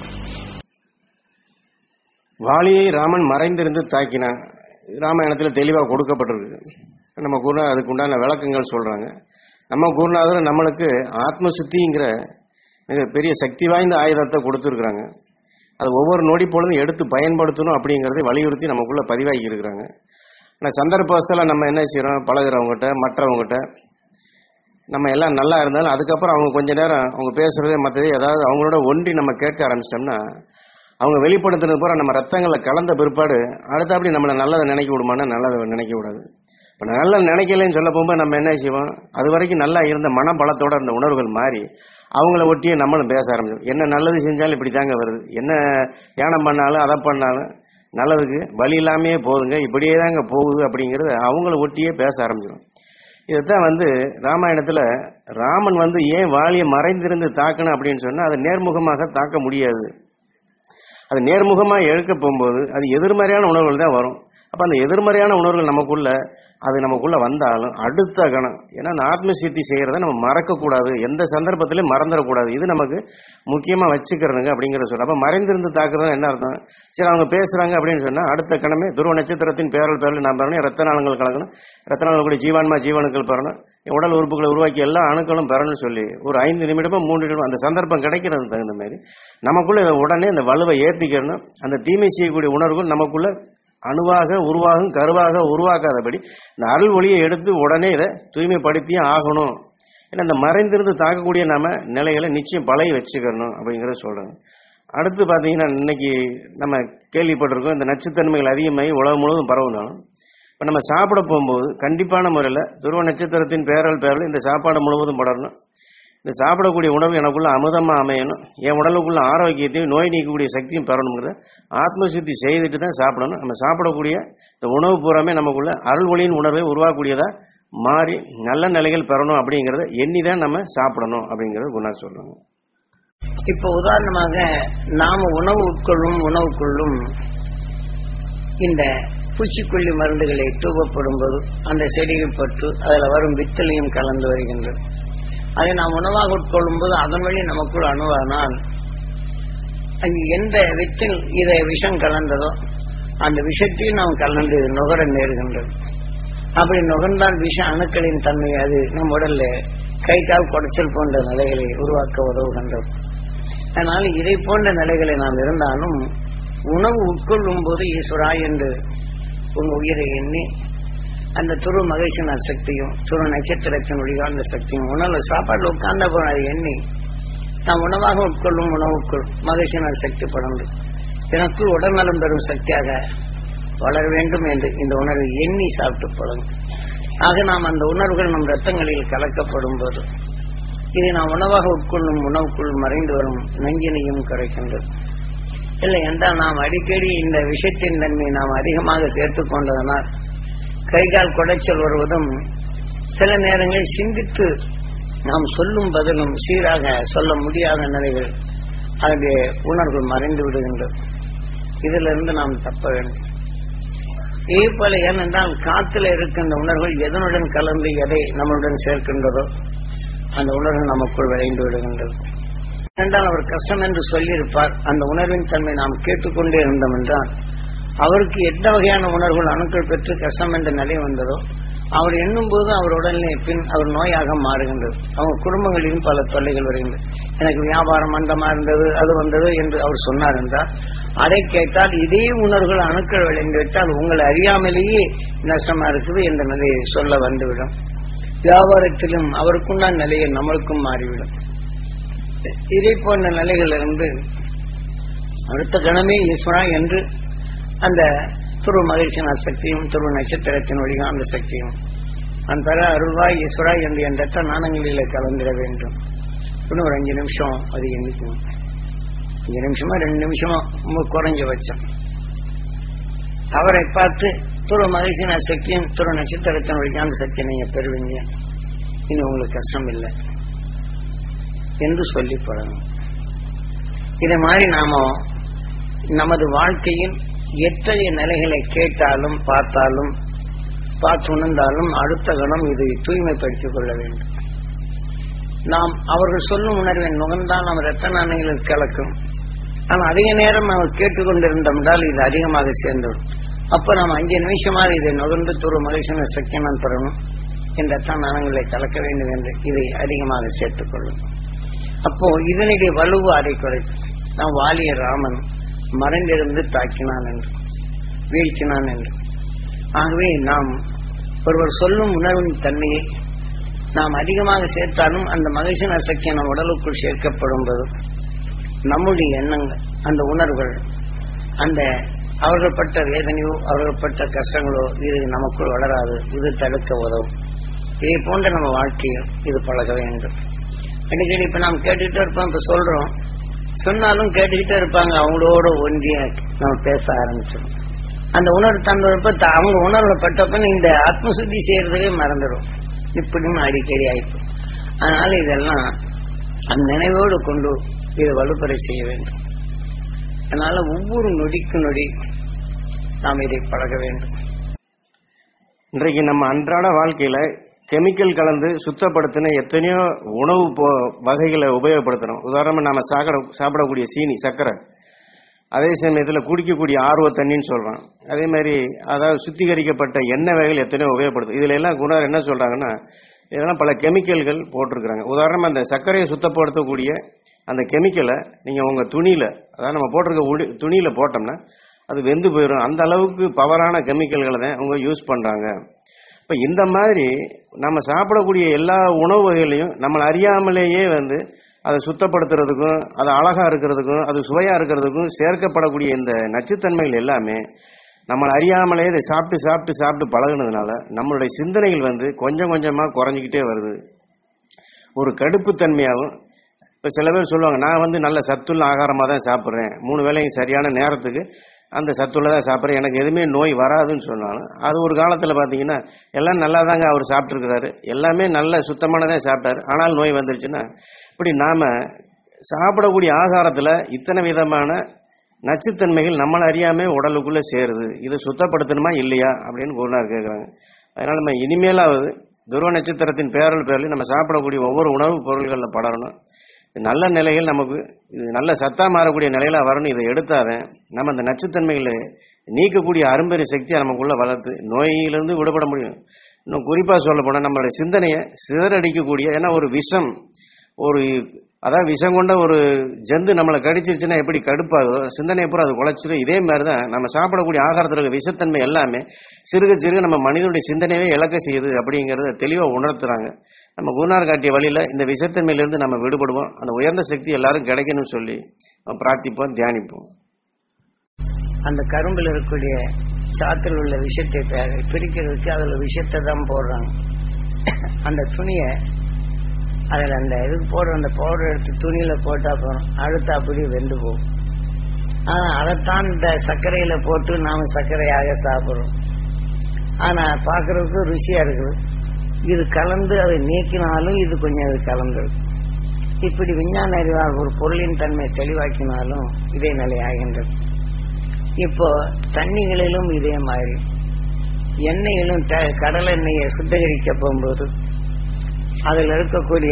வாலியை ராமன் மறைந்திருந்து தாக்கினான் ராமாயணத்தில் தெளிவாக கொடுக்கப்பட்டிருக்கு நம்ம குருநாதர் அதுக்கு உண்டான விளக்கங்கள் சொல்றாங்க நம்ம குருநாதர் நம்மளுக்கு ஆத்ம சுத்திங்கிற மிக பெரிய சக்தி வாய்ந்த ஆயுதத்தை கொடுத்துருக்குறாங்க அது ஒவ்வொரு நொடி பொழுதும் எடுத்து பயன்படுத்தணும் அப்படிங்கிறதை வலியுறுத்தி நமக்குள்ள பதிவாகி இருக்கிறாங்க ஆனால் சந்தர்ப்பத்தில் நம்ம என்ன செய்கிறோம் பழகுறவங்ககிட்ட மற்றவங்ககிட்ட நம்ம எல்லாம் நல்லா இருந்தாலும் அதுக்கப்புறம் அவங்க கொஞ்ச நேரம் அவங்க பேசுறதே மற்றதே ஏதாவது அவங்களோட ஒன்றி நம்ம கேட்க ஆரம்பிச்சிட்டோம்னா அவங்க வெளிப்படுத்துறது பூரா நம்ம ரத்தங்களை கலந்த பிற்பாடு அடுத்தபடி நம்மளை நல்லதை நினைக்க விடுமானா நல்லதை நினைக்க விடாது இப்போ நல்ல நினைக்கலன்னு சொல்ல போகும்போது நம்ம என்ன செய்வோம் அது வரைக்கும் நல்லா இருந்த மனபலத்தோட இருந்த உணர்வுகள் மாறி அவங்கள ஒட்டியே நம்மளும் பேச ஆரம்பிச்சோம் என்ன நல்லது செஞ்சாலும் இப்படி தாங்க வருது என்ன தியானம் பண்ணாலும் அதை பண்ணாலும் நல்லதுக்கு வழி இல்லாமையே போகுதுங்க இப்படியே தாங்க போகுது அப்படிங்கிறது அவங்கள ஒட்டியே பேச ஆரம்பிச்சிடும் இதைத்தான் வந்து ராமாயணத்துல ராமன் வந்து ஏன் வாலியை மறைந்திருந்து தாக்கணும் அப்படின்னு சொன்னா அதை நேர்முகமாக தாக்க முடியாது அது நேர்முகமா எழுக்க போகும்போது அது எதிர்மறையான உணர்வுகள் தான் வரும் அப்ப அந்த எதிர்மறையான உணர்வுகள் நமக்குள்ள அது நமக்குள்ள வந்தாலும் அடுத்த கணம் ஏன்னா அந்த ஆத்ம சித்தி செய்யறத நம்ம மறக்க கூடாது எந்த சந்தர்ப்பத்திலையும் மறந்துடக்கூடாது இது நமக்கு முக்கியமா வச்சுக்கிறனுங்க அப்படிங்கிற சொல்ற அப்ப மறைந்திருந்து தாக்குறது என்ன அர்த்தம் சரி அவங்க பேசுறாங்க அப்படின்னு சொன்னா அடுத்த கணமே துருவ நட்சத்திரத்தின் பேரல் பேரல் நான் பெறணும் ரத்த நாளங்கள் கலக்கணும் ரத்த நாளங்கள் கூட ஜீவான்மா ஜீவனுக்கள் பெறணும் உடல் உறுப்புகளை உருவாக்கி எல்லா அணுக்களும் பெறணும்னு சொல்லி ஒரு ஐந்து நிமிடமோ மூன்று நிமிடம் அந்த சந்தர்ப்பம் கிடைக்கிறது தகுந்த மாதிரி நமக்குள்ள இதை உடனே அந்த வலுவை ஏற்றிக்கணும் அந்த தீமை செய்யக்கூடிய உணர்வுகள் நமக்குள்ள அணுவாக உருவாகும் கருவாக உருவாக்காதபடி இந்த அருள் ஒளியை எடுத்து உடனே இதை தூய்மைப்படுத்தியே ஆகணும் ஏன்னா இந்த மறைந்திருந்து தாக்கக்கூடிய நம்ம நிலைகளை நிச்சயம் பழகி வச்சுக்கணும் அப்படிங்கிறத சொல்றாங்க அடுத்து பார்த்தீங்கன்னா இன்னைக்கு நம்ம கேள்விப்பட்டிருக்கோம் இந்த நச்சுத்தன்மைகள் அதிகமாகி உலகம் முழுவதும் பரவுனாலும் இப்போ நம்ம சாப்பிட போகும்போது கண்டிப்பான முறையில் துருவ நட்சத்திரத்தின் பேரல் பேரல் இந்த சாப்பாடு முழுவதும் படரணும் இந்த சாப்பிடக்கூடிய உணவு எனக்குள்ள அமுதமாக அமையணும் என் உடலுக்குள்ள ஆரோக்கியத்தையும் நோய் நீக்கக்கூடிய சக்தியும் பெறணுங்கிறத ஆத்ம சுத்தி செய்துட்டு தான் சாப்பிடணும் நம்ம சாப்பிடக்கூடிய இந்த உணவு பூராமே நமக்குள்ள அருள் ஒளியின் உணர்வை உருவாக்கக்கூடியதா மாறி நல்ல நிலைகள் பெறணும் அப்படிங்கிறத எண்ணி தான் நம்ம சாப்பிடணும் அப்படிங்கிறத குணா சொல்லுவாங்க இப்ப உதாரணமாக நாம உணவு உட்கொள்ளும் உணவுக்குள்ளும் இந்த பூச்சிக்கொல்லி மருந்துகளை தூவப்படும் போது அந்த செடிகள் பட்டு அதில் வரும் வித்தலையும் கலந்து வருகின்றது அதை நாம் உணவாக உட்கொள்ளும் போது அதன் வழி நமக்குள் அணுவானால் அங்கு எந்த வித்தில் இதை விஷம் கலந்ததோ அந்த விஷத்தையும் நாம் கலந்து நுகர நேருகின்றது அப்படி நுகர்ந்தால் விஷ அணுக்களின் தன்மை அது நம் உடல்ல கை கால் குடைச்சல் போன்ற நிலைகளை உருவாக்க உதவுகின்றது அதனால இதை போன்ற நிலைகளை நாம் இருந்தாலும் உணவு உட்கொள்ளும் போது ஈஸ்வரா என்று உங்க உயிரை எண்ணி அந்த துரு மகிழ்ச்சியின் சக்தியும் துரு நட்சத்திரத்தின் ஒளிகாந்த சக்தியும் உணவு சாப்பாடுல உட்கார்ந்த போன அதை எண்ணி நாம் உணவாக உட்கொள்ளும் உணவுக்குள் மகிழ்ச்சியின் சக்தி படர்ந்து எனக்குள் உடல்நலம் பெறும் சக்தியாக வளர வேண்டும் என்று இந்த உணர்வை எண்ணி சாப்பிட்டு பழகும் ஆக நாம் அந்த உணர்வுகள் நம் ரத்தங்களில் கலக்கப்படும் போது இதை நாம் உணவாக உட்கொள்ளும் உணவுக்குள் மறைந்து வரும் நஞ்சினையும் குறைக்கின்றது இல்லை என்றால் நாம் அடிக்கடி இந்த விஷயத்தின் தன்மை நாம் அதிகமாக சேர்த்துக் கொண்டதனால் கைகால் குடைச்சல் வருவதும் சில நேரங்களில் சிந்தித்து நாம் சொல்லும் பதிலும் சீராக சொல்ல முடியாத நிலைகள் அதனுடைய உணர்வுகள் மறைந்து விடுகின்றது இதிலிருந்து நாம் தப்ப வேண்டும் இதே போல ஏனென்றால் காத்துல இருக்கின்ற உணர்வுகள் எதனுடன் கலந்து எதை நம்மளுடன் சேர்க்கின்றதோ அந்த உணர்வு நமக்குள் விளைந்து விடுகின்றது என்றால் அவர் கஷ்டம் என்று சொல்லியிருப்பார் அந்த உணர்வின் தன்மை நாம் கேட்டுக்கொண்டே இருந்தோம் என்றால் அவருக்கு எந்த வகையான உணர்வுகள் அணுக்கள் பெற்று கஷ்டம் என்ற நிலை வந்ததோ அவர் எண்ணும் போது அவர் உடனே பின் அவர் நோயாக மாறுகின்றது அவங்க குடும்பங்களிலும் பல தொல்லைகள் வருகின்றது எனக்கு வியாபாரம் மந்தமா இருந்தது அது வந்தது என்று அவர் சொன்னார் என்றால் அதை கேட்டால் இதே உணர்வுகள் அணுக்கள் விளைந்து விட்டால் உங்களை அறியாமலேயே நஷ்டமா இருக்குது என்ற நிலையை சொல்ல வந்துவிடும் வியாபாரத்திலும் அவருக்குண்டான நிலையை நம்மளுக்கும் மாறிவிடும் இதே போன்ற நிலைகளிலிருந்து அடுத்த கணமே ஈஸ்வரா என்று அந்த துரு மகிழ்ச்சியின் சக்தியும் துரு நட்சத்திரத்தின் ஒளிகாந்த சக்தியும் நான் பெற அருள்வாய் ஈஸ்வரா என்று என் ரத்த நாணங்களிலே கலந்திட வேண்டும் இன்னும் ஒரு அஞ்சு நிமிஷம் அது எண்ணிக்கும் அஞ்சு நிமிஷமா ரெண்டு நிமிஷமா ரொம்ப குறைஞ்சபட்சம் அவரை பார்த்து துரு மகிழ்ச்சியின் சக்தியும் துரு நட்சத்திரத்தின் ஒளிகாந்த சக்தியை நீங்க பெறுவீங்க இனி உங்களுக்கு கஷ்டம் இல்லை என்று சொல்லி பழகும் இதை மாதிரி நாம நமது வாழ்க்கையில் எத்தகைய நிலைகளை கேட்டாலும் பார்த்தாலும் பார்த்து உணர்ந்தாலும் அடுத்த கணம் இதை தூய்மைப்படுத்திக் கொள்ள வேண்டும் நாம் அவர்கள் சொல்லும் உணர்வின் நுகர்ந்தால் நாம் ரத்த நாணயங்களில் கலக்கும் ஆனால் அதிக நேரம் நாம் கேட்டுக்கொண்டிருந்தோம்னால் இது அதிகமாக சேர்ந்துவிடும் அப்ப நாம் அஞ்சு நிமிஷமாக இதை நுகர்ந்து துரு மகிழ்ச்சியான சக்தி நான் பெறணும் இந்த ரத்த நாணயங்களை கலக்க வேண்டும் என்று இதை அதிகமாக சேர்த்துக் கொள்ளும் அப்போ இதனுடைய வலுவு அதை குறைக்கும் நாம் வாலிய ராமன் மறைந்திருந்து தாக்கினான் என்று வீழ்த்தினான் என்று ஆகவே நாம் ஒருவர் சொல்லும் உணர்வின் தன்மையை நாம் அதிகமாக சேர்த்தாலும் அந்த மகிழ்ச்சியின் சக்தி நம் உடலுக்குள் சேர்க்கப்படும் போது நம்முடைய எண்ணங்கள் அந்த உணர்வுகள் அந்த அவர்கள் பட்ட வேதனையோ அவர்கள் பட்ட கஷ்டங்களோ இது நமக்குள் வளராது இது தடுக்க உதவும் இதே போன்ற நம்ம வாழ்க்கையில் இது பழக வேண்டும் அடிக்கடி இப்ப நாம் கேட்டுக்கிட்டே இருப்போம் இப்ப சொல்றோம் சொன்னாலும் கேட்டுக்கிட்டே இருப்பாங்க அவங்களோட ஒன்றிய நம்ம பேச ஆரம்பிச்சிடும் அந்த உணர்வு தந்தப்ப அவங்க உணர்வுல பட்டப்ப இந்த ஆத்மசுத்தி செய்யறதுவே மறந்துடும் இப்படியும் அடிக்கடி ஆயிடும் அதனால இதெல்லாம் அந்த நினைவோடு கொண்டு இதை வலுப்பறை செய்ய வேண்டும் அதனால ஒவ்வொரு நொடிக்கு நொடி நாம் இதை பழக வேண்டும் இன்றைக்கு நம்ம அன்றாட வாழ்க்கையில கெமிக்கல் கலந்து சுத்தப்படுத்தின எத்தனையோ உணவு போ- வகைகளை உபயோகப்படுத்துறோம் உதாரணமா நாம சாக்கடை சாப்பிடக்கூடிய சீனி சர்க்கரை அதே சமயத்தில் குடிக்கக்கூடிய ஆர்வ தண்ணின்னு சொல்றோம் அதே மாதிரி அதாவது சுத்திகரிக்கப்பட்ட எண்ணெய் வகைகள் எத்தனையோ உபயோகப்படுத்தும் இதுல எல்லாம் குணர் என்ன சொல்றாங்கன்னா இதெல்லாம் பல கெமிக்கல்கள் போட்டிருக்கிறாங்க உதாரணமா அந்த சர்க்கரையை சுத்தப்படுத்தக்கூடிய அந்த கெமிக்கலை நீங்க உங்க துணியில அதாவது நம்ம போட்டிருக்க உடி- துணியில போட்டோம்னா அது வெந்து போயிடும் அந்த அளவுக்கு பவரான கெமிக்கல்களை தான் அவங்க யூஸ் பண்றாங்க இப்ப இந்த மாதிரி நம்ம சாப்பிடக்கூடிய எல்லா உணவு வகைகளையும் நம்மளை அறியாமலேயே வந்து அதை சுத்தப்படுத்துறதுக்கும் அது அழகா இருக்கிறதுக்கும் அது சுவையா இருக்கிறதுக்கும் சேர்க்கப்படக்கூடிய இந்த நச்சுத்தன்மைகள் எல்லாமே நம்மளை அறியாமலே இதை சாப்பிட்டு சாப்பிட்டு சாப்பிட்டு பழகுனதுனால நம்மளுடைய சிந்தனைகள் வந்து கொஞ்சம் கொஞ்சமா குறைஞ்சிக்கிட்டே வருது ஒரு கடுப்புத்தன்மையாகவும் இப்போ சில பேர் சொல்லுவாங்க நான் வந்து நல்ல சத்துள்ள ஆகாரமாக தான் சாப்பிட்றேன் மூணு வேளையும் சரியான நேரத்துக்கு அந்த சத்துள்ள தான் சாப்பிட்றேன் எனக்கு எதுவுமே நோய் வராதுன்னு சொன்னாலும் அது ஒரு காலத்தில் பார்த்தீங்கன்னா எல்லாம் நல்லா தாங்க அவர் சாப்பிட்ருக்கிறாரு எல்லாமே நல்ல சுத்தமானதான் சாப்பிட்டாரு ஆனால் நோய் வந்துருச்சுன்னா இப்படி நாம் சாப்பிடக்கூடிய ஆகாரத்தில் இத்தனை விதமான நச்சுத்தன்மைகள் நம்மளை அறியாம உடலுக்குள்ளே சேருது இதை சுத்தப்படுத்தணுமா இல்லையா அப்படின்னு குருநார் கேட்குறாங்க அதனால் நம்ம இனிமேலாவது துருவ நட்சத்திரத்தின் பேரல் பேரில் நம்ம சாப்பிடக்கூடிய ஒவ்வொரு உணவுப் பொருள்களில் படரணும் இது நல்ல நிலைகள் நமக்கு இது நல்ல சத்தா மாறக்கூடிய நிலையில வரணும் இதை எடுத்தாதான் நம்ம அந்த நச்சுத்தன்மைகளை நீக்கக்கூடிய அரும்பெரு சக்தியை நமக்குள்ள வளர்த்து நோயிலிருந்து விடுபட முடியும் இன்னும் குறிப்பாக சொல்ல போனால் நம்மளுடைய சிந்தனையை சிதறடிக்கக்கூடிய ஏன்னா ஒரு விஷம் ஒரு அதாவது விஷம் கொண்ட ஒரு ஜந்து நம்மளை கடிச்சிருச்சுன்னா எப்படி கடுப்பாகுதோ சிந்தனையை பூரா அது குலைச்சிடும் இதே மாதிரி தான் நம்ம சாப்பிடக்கூடிய ஆகாரத்தில் இருக்க விஷத்தன்மை எல்லாமே சிறுக சிறுக நம்ம மனிதனுடைய சிந்தனையே இழக்க செய்யுது அப்படிங்கிறத தெளிவாக உணர்த்துறாங்க நம்ம குருநார் காட்டிய வழியில் இந்த விஷத்தன்மையிலிருந்து நம்ம விடுபடுவோம் அந்த உயர்ந்த சக்தி எல்லாரும் கிடைக்கணும்னு சொல்லி நம்ம பிரார்த்திப்போம் தியானிப்போம் அந்த கரும்பில் இருக்கக்கூடிய சாத்தில் உள்ள விஷத்தை பி- பிரிக்கிறதுக்கு அதில் விஷத்தை தான் போடுறாங்க அந்த துணியை அதில் அந்த இது போடுற அந்த பவுடர் எடுத்து துணியில் போட்டா போதும் அழுத்தா அப்படியே வெந்து போகும் ஆனால் அதைத்தான் இந்த சர்க்கரையில் போட்டு நாம் சர்க்கரையாக சாப்பிட்றோம் ஆனால் பார்க்கறதுக்கு ருசியாக இருக்குது இது கலந்து அதை நீக்கினாலும் இது கொஞ்சம் அது கலந்துருக்கு இப்படி விஞ்ஞான அறிவால் ஒரு பொருளின் தன்மை தெளிவாக்கினாலும் இதே நிலை ஆகின்றது இப்போ தண்ணிகளிலும் இதே மாதிரி எண்ணெயிலும் த- கடல் எண்ணெயை சுத்திகரிக்க போகும்போது அதில் இருக்கக்கூடிய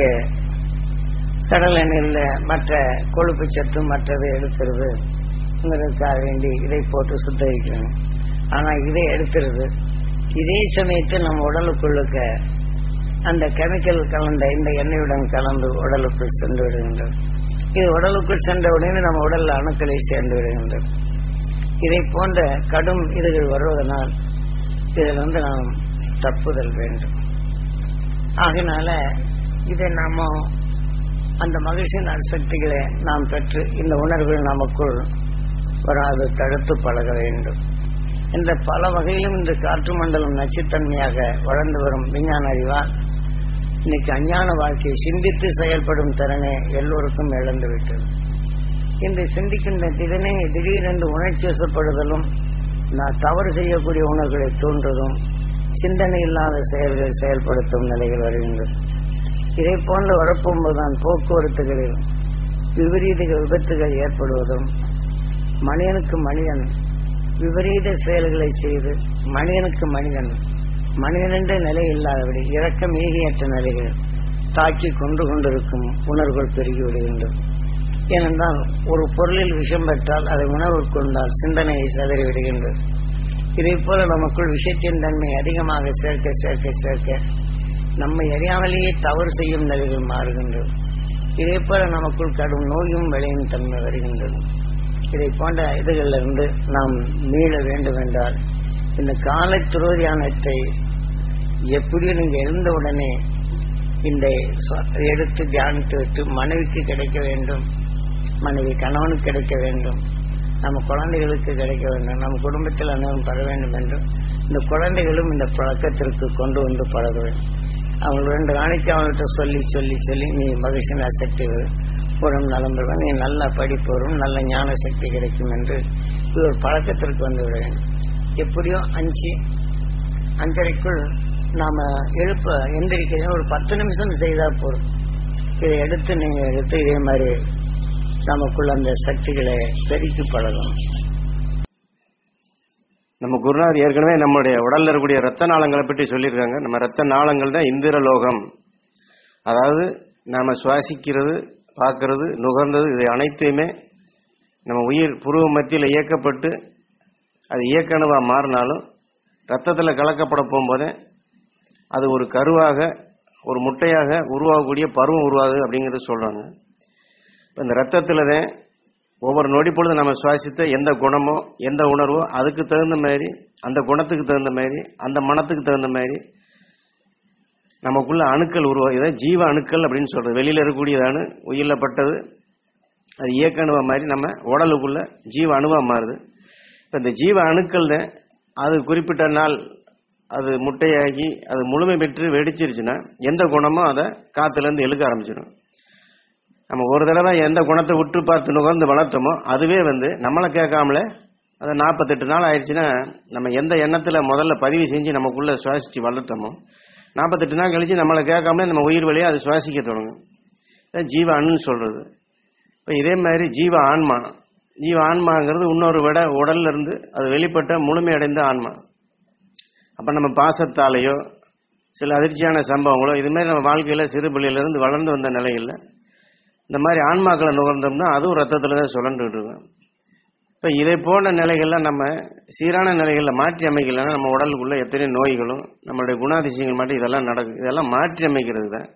கடல் எண்ணெயில் மற்ற கொழுப்பு சத்து மற்றது எடுத்துறதுங்கிறதுக்காக வேண்டி இதை போட்டு சுத்திகரிக்கிறாங்க ஆனால் இதை எடுத்துறது இதே சமயத்தில் நம்ம உடலுக்குள்ளுக்க அந்த கெமிக்கல் கலந்த இந்த எண்ணெயுடன் கலந்து உடலுக்குள் சென்று விடுகின்றது இது உடலுக்குள் சென்ற உடனே நம்ம உடல்ல அணுக்களை சேர்ந்து விடுகின்றது இதை போன்ற கடும் இதுகள் வருவதனால் இதில் வந்து நாம் தப்புதல் வேண்டும் ஆகினால இதை நாம அந்த மகிழ்ச்சியின் அசக்திகளை நாம் பெற்று இந்த உணர்வுகள் நமக்குள் வராது தடுத்து பழக வேண்டும் என்ற பல வகையிலும் இந்த காற்று மண்டலம் நச்சுத்தன்மையாக வளர்ந்து வரும் விஞ்ஞான அறிவால் இன்னைக்கு அஞ்ஞான வாழ்க்கையை சிந்தித்து செயல்படும் திறனை எல்லோருக்கும் இழந்து விட்டது இன்று சிந்திக்கின்ற திடனே திடீரென்று உணர்ச்சி வசப்படுதலும் நான் தவறு செய்யக்கூடிய உணர்வுகளை தோன்றுவதும் சிந்தனை இல்லாத செயல்கள் செயல்படுத்தும் நிலைகள் வருகின்றது இதை போன்று வரப்போகும்போதுதான் போக்குவரத்துகளில் விபரீத விபத்துகள் ஏற்படுவதும் மனிதனுக்கு மனிதன் விபரீத செயல்களை செய்து மனிதனுக்கு மனிதன் மனிதனென்ற நிலை இல்லாதபடி இரக்கம் ஈகியற்ற நிலைகள் தாக்கி கொண்டு கொண்டிருக்கும் உணர்வுகள் பெருகி விடுகின்றது ஏனென்றால் ஒரு பொருளில் விஷம் பெற்றால் அதை உணர்வு கொண்டால் சிந்தனையை சிதறி விடுகின்றது இதை போல நமக்குள் விஷயத்தின் தன்மை அதிகமாக சேர்க்க சேர்க்க சேர்க்க நம்மை அறியாமலேயே தவறு செய்யும் நிலைகள் மாறுகின்றது இதே போல நமக்குள் கடும் நோயும் விளையும் தன்மை வருகின்றது இதை போன்ற இதுகளிலிருந்து நாம் மீள வேண்டும் என்றால் இந்த காலை துரோதியானத்தை எப்படியும் நீங்க எழுந்த உடனே இந்த சொ- எடுத்து தியானித்து விட்டு மனைவிக்கு கிடைக்க வேண்டும் மனைவி கணவனுக்கு கிடைக்க வேண்டும் நம்ம குழந்தைகளுக்கு கிடைக்க வேண்டும் நம்ம குடும்பத்தில் அனைவரும் பெற வேண்டும் என்றும் இந்த குழந்தைகளும் இந்த பழக்கத்திற்கு கொண்டு வந்து பழக வேண்டும் அவங்க ரெண்டு நாளைக்கு அவங்கள்ட்ட சொல்லி சொல்லி சொல்லி நீ மகிழ்ச்சியின் சக்தி வரும் உடம்பு நலம் பெறுவ நீ நல்ல படிப்பு வரும் நல்ல ஞான சக்தி கிடைக்கும் என்று இது ஒரு பழக்கத்திற்கு வந்து விட வேண்டும் எப்படியோ அஞ்சு அஞ்சரைக்குள் நாம எழுப்ப எந்திரிக்க ஒரு பத்து நிமிஷம் செய்தா போதும் இதை எடுத்து நீங்க எடுத்து இதே மாதிரி நமக்குள்ள அந்த சக்திகளை பெருக்கி பழகும் நம்ம குருநாதர் ஏற்கனவே நம்முடைய உடல்ல இருக்கக்கூடிய ரத்த நாளங்களை பற்றி சொல்லியிருக்காங்க நம்ம ரத்த நாளங்கள் தான் இந்திர லோகம் அதாவது நாம சுவாசிக்கிறது பார்க்கறது நுகர்ந்தது இது அனைத்தையுமே நம்ம உயிர் புருவ மத்தியில் இயக்கப்பட்டு அது இயக்கணுவா மாறினாலும் ரத்தத்தில் கலக்கப்பட போகும்போதே அது ஒரு கருவாக ஒரு முட்டையாக உருவாகக்கூடிய பருவம் உருவாகுது அப்படிங்கிறது சொல்றாங்க இப்ப இந்த ரத்தத்தில் தான் ஒவ்வொரு நொடி பொழுது நம்ம சுவாசித்த எந்த குணமோ எந்த உணர்வோ அதுக்கு தகுந்த மாதிரி அந்த குணத்துக்கு தகுந்த மாதிரி அந்த மனத்துக்கு தகுந்த மாதிரி நமக்குள்ள அணுக்கள் உருவாகும் இதை ஜீவ அணுக்கள் அப்படின்னு சொல்றது வெளியில இருக்கக்கூடியது அணு உயிரில் பட்டது அது இயக்க அணுவா மாதிரி நம்ம உடலுக்குள்ள ஜீவ அணுவா மாறுது இப்போ இந்த ஜீவ அணுக்கள் தான் அது குறிப்பிட்ட நாள் அது முட்டையாகி அது முழுமை பெற்று வெடிச்சிருச்சுன்னா எந்த குணமும் அதை காத்துலேருந்து இழுக்க ஆரம்பிச்சிடும் நம்ம ஒரு தடவை எந்த குணத்தை உற்று பார்த்து நுகர்ந்து வளர்த்தோமோ அதுவே வந்து நம்மளை கேட்காமலே அது நாற்பத்தெட்டு நாள் ஆயிடுச்சுன்னா நம்ம எந்த எண்ணத்தில் முதல்ல பதிவு செஞ்சு நமக்குள்ளே சுவாசித்து வளர்த்தோமோ நாற்பத்தெட்டு நாள் கழிச்சு நம்மளை கேட்காமலே நம்ம உயிர் வழியாக அது சுவாசிக்க தொடங்கும் இதான் ஜீவ அணுன்னு சொல்கிறது இப்போ இதே மாதிரி ஜீவ ஆன்மா ஜீவ ஆன்மாங்கிறது இன்னொரு விட உடல்ல இருந்து அது வெளிப்பட்ட முழுமையடைந்த ஆன்மா அப்போ நம்ம பாசத்தாலேயோ சில அதிர்ச்சியான சம்பவங்களோ இதுமாரி நம்ம வாழ்க்கையில் சிறு பிள்ளையிலேருந்து வளர்ந்து வந்த நிலையில் இந்த மாதிரி ஆன்மாக்களை நுகர்ந்தோம்னா அதுவும் ரத்தத்தில் தான் சுழண்டுகிட்டு இருக்கும் இப்போ இதை போன்ற நிலைகள்லாம் நம்ம சீரான நிலைகளில் மாற்றி அமைக்கலைன்னா நம்ம உடலுக்குள்ள எத்தனை நோய்களும் நம்மளுடைய குணாதிசயங்கள் மட்டும் இதெல்லாம் நடக்கும் இதெல்லாம் மாற்றி அமைக்கிறது தான்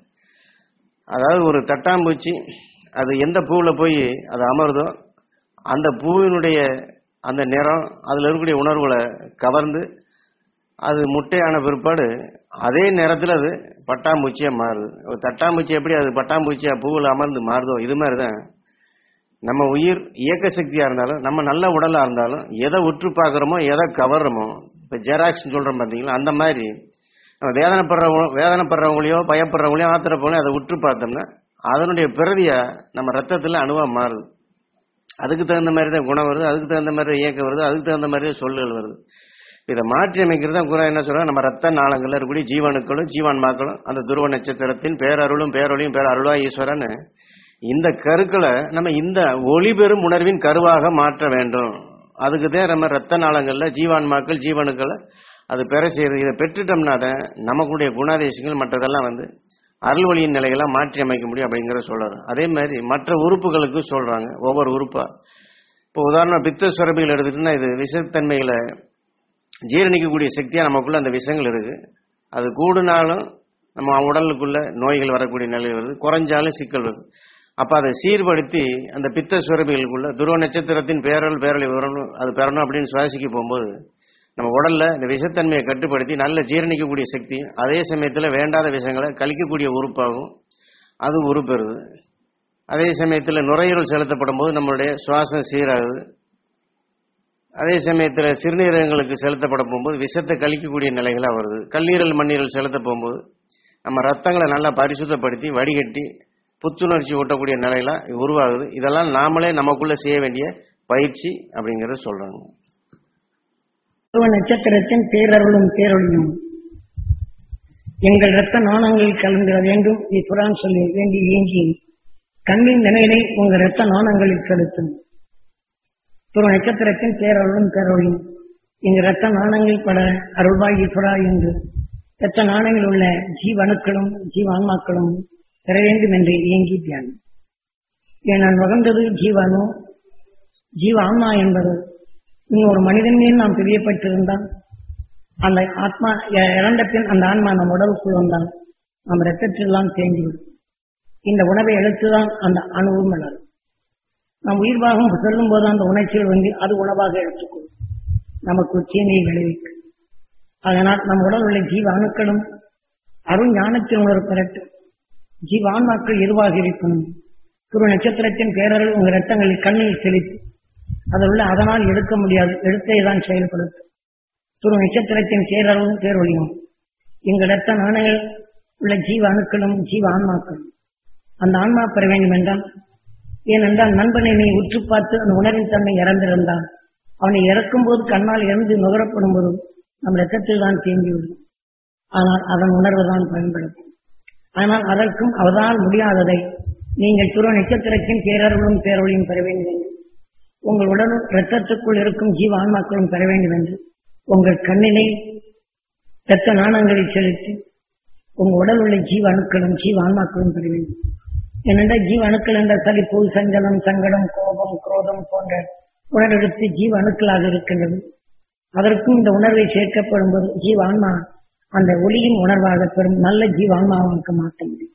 அதாவது ஒரு தட்டாம்பூச்சி அது எந்த பூவில் போய் அது அமருதோ அந்த பூவினுடைய அந்த நிறம் அதில் இருக்கக்கூடிய உணர்வுகளை கவர்ந்து அது முட்டையான பிற்பாடு அதே நேரத்தில் அது பட்டாம்பூச்சியாக மாறுது ஒரு தட்டாம்பூச்சி எப்படி அது பட்டாம்பூச்சியாக பூவில் அமர்ந்து மாறுதோ இது மாதிரி தான் நம்ம உயிர் இயக்க சக்தியாக இருந்தாலும் நம்ம நல்ல உடலாக இருந்தாலும் எதை உற்று பார்க்குறோமோ எதை கவர்றோமோ இப்போ ஜெராக்ஸ் சொல்கிறோம் பார்த்தீங்களா அந்த மாதிரி நம்ம வேதனைப்படுறவங்க வேதனைப்படுறவங்களையோ பயப்படுறவங்களையோ ஆத்திரப்பவங்களையோ அதை உற்று பார்த்தோம்னா அதனுடைய பிறவியாக நம்ம ரத்தத்தில் அணுவாக மாறுது அதுக்கு தகுந்த மாதிரி தான் குணம் வருது அதுக்கு தகுந்த மாதிரி இயக்கம் வருது அதுக்கு தகுந்த மாதிரி தான் சொல்லுகள் வருது இதை மாற்றி அமைக்கிறது தான் குரு என்ன சொல்றாங்க நம்ம ரத்த நாளங்களில் இருக்கக்கூடிய ஜீவனுக்களும் ஜீவான்மாக்களும் அந்த துருவ நட்சத்திரத்தின் பேரருளும் பேரொழியும் பேரருளா ஈஸ்வரன் இந்த கருக்களை நம்ம இந்த ஒளி பெறும் உணர்வின் கருவாக மாற்ற வேண்டும் அதுக்கு தான் நம்ம ரத்த நாளங்களில் ஜீவான்மாக்கள் ஜீவனுக்களை அது பெற செய்யறது இதை பெற்றுட்டோம்னா தான் நமக்குடைய குணாதேசங்கள் மற்றதெல்லாம் வந்து அருள்வழியின் நிலைகளாக மாற்றி அமைக்க முடியும் அப்படிங்கிற சொல்றாரு அதே மாதிரி மற்ற உறுப்புகளுக்கு சொல்றாங்க ஒவ்வொரு உறுப்பா இப்போ உதாரணம் பித்த சுரபிகள் எடுத்துக்கிட்டோம்னா இது விஷத்தன்மைகளை ஜீரணிக்கக்கூடிய சக்தியாக நமக்குள்ள அந்த விஷங்கள் இருக்கு அது கூடுனாலும் நம்ம உடலுக்குள்ள நோய்கள் வரக்கூடிய நிலை வருது குறைஞ்சாலும் சிக்கல் வருது அப்போ அதை சீர்படுத்தி அந்த பித்த சுரபிகளுக்குள்ள துருவ நட்சத்திரத்தின் பேரல் பேரலை வரணும் அது பெறணும் அப்படின்னு சுவாசிக்க போகும்போது நம்ம உடல்ல இந்த விஷத்தன்மையை கட்டுப்படுத்தி நல்ல ஜீரணிக்கக்கூடிய சக்தி அதே சமயத்தில் வேண்டாத விஷயங்களை கழிக்கக்கூடிய உறுப்பாகும் அது உறுப்பெறுது அதே சமயத்தில் நுரையீரல் செலுத்தப்படும் போது நம்மளுடைய சுவாசம் சீராகுது அதே சமயத்தில் சிறுநீரகங்களுக்கு செலுத்தப்பட போகும்போது விஷத்தை கழிக்கக்கூடிய நிலைகளாக வருது கல்லீரல் மண்ணீரல் செலுத்த போகும்போது நம்ம ரத்தங்களை நல்லா பரிசுத்தப்படுத்தி வடிகட்டி புத்துணர்ச்சி ஊட்டக்கூடிய நிலையில உருவாகுது இதெல்லாம் நாமளே நமக்குள்ள செய்ய வேண்டிய பயிற்சி அப்படிங்கறத சொல்றாங்க துருவ நட்சத்திரத்தின் பேரருளும் பேரொழியும் எங்கள் இரத்த நாணங்களில் கலந்திட வேண்டும் ஈஸ்வரான் சொல்லி வேண்டி ஏங்கி கண்ணின் நினைவினை உங்கள் இரத்த நாணங்களில் செலுத்தும் துருவ நட்சத்திரத்தின் பேரருளும் பேரொழியும் எங்கள் இரத்த நாணங்கள் பட அருள்வாய் ஈஸ்வரா என்று இரத்த நாணங்களில் உள்ள ஜீவணுக்களும் ஜீவான்மாக்களும் பெற வேண்டும் என்று ஏங்கி தியானம் ஏன் நான் வகர்ந்தது ஜீவானு ஜீவ ஆன்மா என்பது நீ ஒரு மனிதன் மேல் நாம் பிரியப்பட்டிருந்தால் அந்த ஆத்மா இ- இறந்த பின் அந்த ஆன்மா நம் உடலுக்குள் வந்தால் நம் ரத்தத்திலாம் தேங்கிவிடும் இந்த உணவை எடுத்துதான் அந்த அணுவும் வளரும் நாம் உயிர்வாகம் செல்லும் போது அந்த உணர்ச்சிகள் வந்து அது உணவாக எடுத்துக்கொள்ளும் நமக்கு தீமையை விளைவிக்கும் அதனால் நம் உடல் உள்ள ஜீவ அணுக்களும் அருள் ஞானத்தின் உணர்வு பெறட்டும் ஜீவ ஆன்மாக்கள் எதுவாக இருக்கணும் குரு நட்சத்திரத்தின் பேரருள் உங்கள் ரத்தங்களில் கண்ணில் செலுத்தி அதில் உள்ள அதனால் எடுக்க முடியாது எடுத்தே தான் செயல்படுத்தும் துரு நட்சத்திரத்தின் பேரருளும் பேரொழியும் எங்கள் ரத்த நாணயங்கள் உள்ள ஜீவ அணுக்களும் ஜீவ ஆன்மாக்களும் அந்த ஆன்மா பெற வேண்டும் என்றால் ஏனென்றால் நண்பனை நீ உற்று பார்த்து அந்த உணர்வின் தன்மை இறந்திருந்தால் அவனை இறக்கும் போது கண்ணால் இறந்து நுகரப்படும் போது நம் ரத்தத்தில் தான் தேங்கிவிடும் ஆனால் அதன் உணர்வு தான் பயன்படுத்தும் ஆனால் அதற்கும் அவதால் முடியாததை நீங்கள் துருவ நட்சத்திரத்தின் பேரருளும் பேரொழியும் பெற வேண்டும் என்று உங்கள் உடல் இரத்தத்துக்குள் இருக்கும் ஜீவ ஆன்மாக்களும் பெற வேண்டும் என்று உங்கள் கண்ணினை இரத்த நாணங்களில் செலுத்தி உங்க உடல் உள்ள ஜீவ அணுக்களும் ஜீவ ஆன்மாக்களும் பெற வேண்டும் ஏனென்றால் ஜீவ அணுக்கள் என்ற சலிப்பு சஞ்சலம் சங்கடம் கோபம் குரோதம் போன்ற உணர்வெடுத்து ஜீவ அணுக்களாக இருக்கின்றது அதற்கும் இந்த உணர்வை சேர்க்கப்படும் போது ஜீவ ஆன்மா அந்த ஒளியின் உணர்வாக பெறும் நல்ல ஜீவ ஆன்மாவுக்கு மாற்ற முடியும்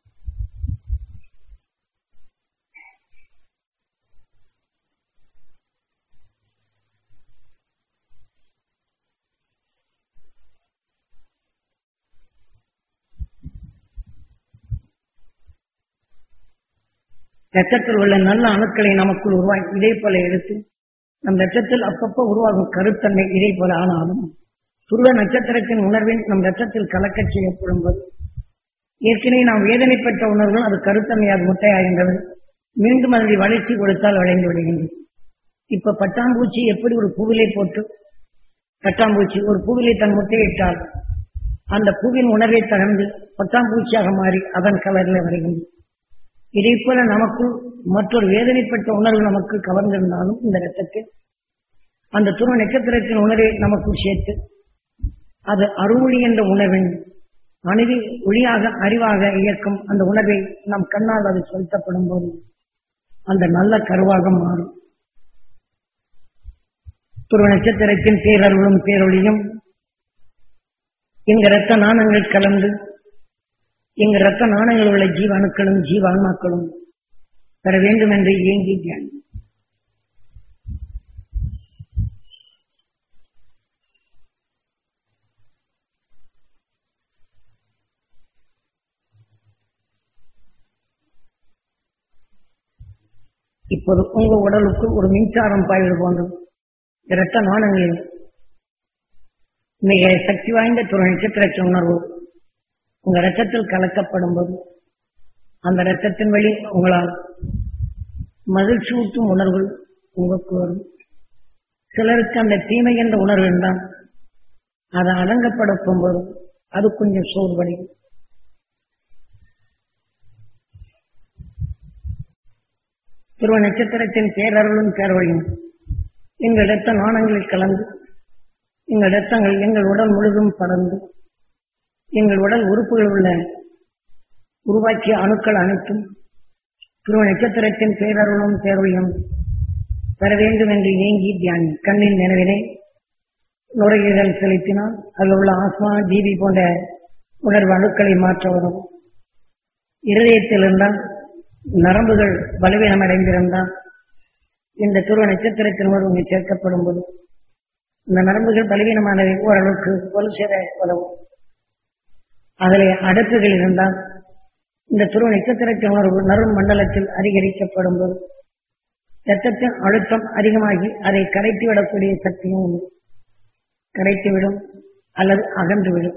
ரத்தத்தில் உள்ள நல்ல அணுக்களை நமக்குள் உருவாக்கி இதே போல எடுத்து நம் ரத்தத்தில் அப்பப்போ உருவாகும் கருத்தன்மை இதே போல ஆனாலும் துருவ நட்சத்திரத்தின் உணர்வின் நம் ரத்தத்தில் கலக்கச் செய்யப்படும் போது ஏற்கனவே நாம் வேதனைப்பட்ட உணர்வுகள் அது கருத்தமையாது முட்டையாகின்றது மீண்டும் அதனை வளர்ச்சி கொடுத்தால் வளைந்து விடுகின்றது இப்ப பட்டாம்பூச்சி எப்படி ஒரு பூவிலை போட்டு பட்டாம்பூச்சி ஒரு பூவிலை தன் முட்டையிட்டால் அந்த பூவின் உணர்வை தகர்ந்து பட்டாம்பூச்சியாக மாறி அதன் கலரில் வருகின்றது இதே போல நமக்குள் மற்றொரு வேதனைப்பட்ட உணர்வு நமக்கு கவர்ந்திருந்தாலும் இந்த ரத்தத்தில் அந்த துருவ நட்சத்திரத்தின் உணர்வை நமக்குள் சேர்த்து அது அருளி என்ற உணர்வின் அணுவி ஒளியாக அறிவாக இயக்கும் அந்த உணர்வை நம் கண்ணால் அது செலுத்தப்படும் போது அந்த நல்ல கருவாக மாறும் துருவ நட்சத்திரத்தின் பேரருளும் பேரொழியும் எங்க ரத்த நாணங்கள் கலந்து எங்க ரத்த நாணங்கள் உள்ள ஜீவாணுக்களும் ஜீவான்மாக்களும் பெற வேண்டும் என்று இயங்கி தியானம் இப்போது உங்க உடலுக்குள் ஒரு மின்சாரம் பாய்வது போன்றது இரத்த நாணங்களில் மிக சக்தி வாய்ந்த துணை நட்சத்திரத்தின் உணர்வு உங்க ரத்தத்தில் கலக்கப்படும் போது அந்த ரத்தத்தின் வழி உங்களால் மகிழ்ச்சி ஊட்டும் உணர்வுகள் உங்களுக்கு வரும் சிலருக்கு அந்த தீமை என்ற உணர்வு இருந்தால் அதை அடங்கப்படுத்தும் போது அது கொஞ்சம் சோர்வடையும் துருவ நட்சத்திரத்தின் பேரருளும் பேரொழியும் எங்கள் இரத்த நாணங்களில் கலந்து எங்கள் இரத்தங்கள் எங்கள் உடல் முழுதும் படர்ந்து எங்கள் உடல் உறுப்புகள் உள்ள உருவாக்கிய அணுக்கள் அனைத்தும் துருவ நட்சத்திரத்தின் பேரருளும் பேரொழியும் பெற வேண்டும் என்று ஏங்கி தியானி கண்ணின் நினைவினை நுரையீரல் செலுத்தினால் அதில் உள்ள ஆஸ்மா ஜீவி போன்ற உணர்வு அணுக்களை மாற்ற வரும் இருதயத்தில் இருந்தால் நரம்புகள் பலவீனம் அடைந்திருந்தால் இந்த துருவ நட்சத்திரத்தின் உணர்வு சேர்க்கப்படும் போது இந்த நரம்புகள் பலவீனமானவை ஓரளவுக்கு வலு சேர உதவும் அதில் அடப்புகள் இருந்தால் இந்த துருவ நட்சத்திரத்தின் உணர்வு நரும் மண்டலத்தில் அதிகரிக்கப்படும் போது ரத்தத்தின் அழுத்தம் அதிகமாகி அதை கரைத்து விடக்கூடிய சக்தியும் உண்டு கரைத்துவிடும் அல்லது அகன்றுவிடும்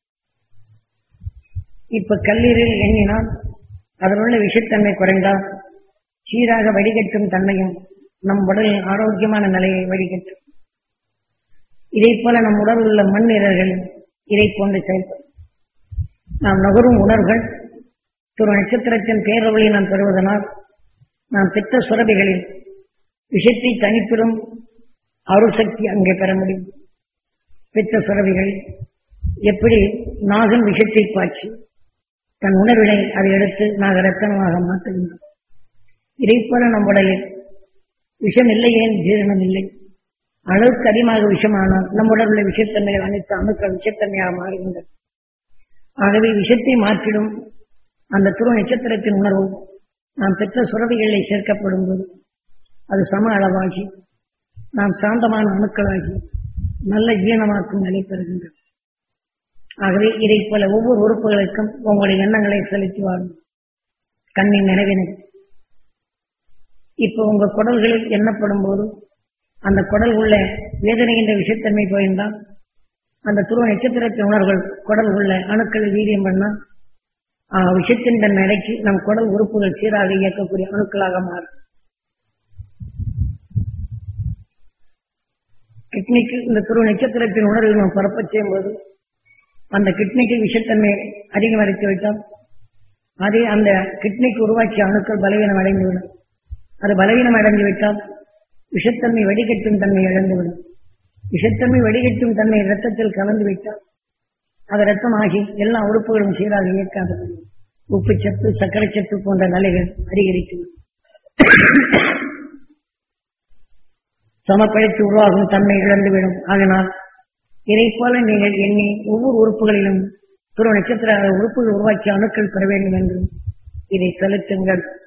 இப்ப கல்லீரில் எண்ணினால் அதில் உள்ள விஷத்தன்மை குறைந்தால் சீராக வடிகட்டும் தன்மையும் நம் உடலின் ஆரோக்கியமான நிலையை வடிகட்டும் இதை போல நம் உடலில் உள்ள மண் நிறர்கள் இதை போன்று செயல்படும் நாம் நுகரும் உணர்வுகள் துரு நட்சத்திரத்தின் பேரவழி நாம் பெறுவதனால் நாம் பெற்ற சுரபிகளில் விஷத்தை தனிப்பிடும் அருள் சக்தி அங்கே பெற முடியும் பெற்ற சுரபிகள் எப்படி நாகன் விஷத்தை பாய்ச்சி தன் உணர்வினை அதை எடுத்து நாக ரத்தனமாக மாற்றுகின்றோம் இதை போல நம் உடலில் விஷம் இல்லையேன் ஜீரணம் இல்லை அளவுக்கு அதிகமாக விஷமானால் நம் உடலுள்ள விஷத்தன்மைகள் அனைத்து அணுக்கள் விஷத்தன்மையாக மாறுகின்றன ஆகவே விஷத்தை மாற்றிடும் அந்த துருவ நட்சத்திரத்தின் உணர்வு நாம் பெற்ற சுரவிகளை சேர்க்கப்படும் போது அது சம அளவாகி நாம் சாந்தமான அணுக்களாகி நல்ல ஈனமாக்கும் நிலை பெறுகின்றது ஆகவே இதை போல ஒவ்வொரு உறுப்புகளுக்கும் உங்களுடைய எண்ணங்களை செலுத்தி வாழும் கண்ணின் நினைவினை இப்போ உங்க குடல்களில் எண்ணப்படும் போது அந்த குடல் உள்ள வேதனை என்ற விஷத்தன்மை போயிருந்தால் அந்த துருவ நட்சத்திரத்தின் உணர்வுகள் குடல் உள்ள அணுக்களை வீரியம் பண்ணால் விஷத்தின் தன் நிலைக்கு நம் குடல் உறுப்புகள் சீராக இயக்கக்கூடிய அணுக்களாக மாறும் கிட்னிக்கு இந்த துருவ நட்சத்திரத்தின் உணர்வை நாம் பரப்பச் செய்யும் போது அந்த கிட்னிக்கு விஷத்தன்மை அதிகமடைத்து விட்டால் அதே அந்த கிட்னிக்கு உருவாக்கிய அணுக்கள் பலவீனம் அடைந்துவிடும் அது பலவீனம் அடைந்து விட்டால் விஷத்தன்மை வடிகட்டும் தன்மை இழந்துவிடும் விஷத்தன்மை வடிகட்டும் தன்மை இரத்தத்தில் கலந்து விட்டால் அது ரத்தமாகி எல்லா உறுப்புகளும் சீராக இயக்காது உப்புச்சத்து சர்க்கரை சத்து போன்ற நிலைகள் அதிகரித்து சமப்படுத்தி உருவாகும் தன்மை இழந்துவிடும் அதனால் இதை போல நீங்கள் எண்ணி ஒவ்வொரு உறுப்புகளிலும் துருவ நட்சத்திர உறுப்புகள் உருவாக்கிய அணுக்கள் பெற வேண்டும் என்று இதை செலுத்துங்கள்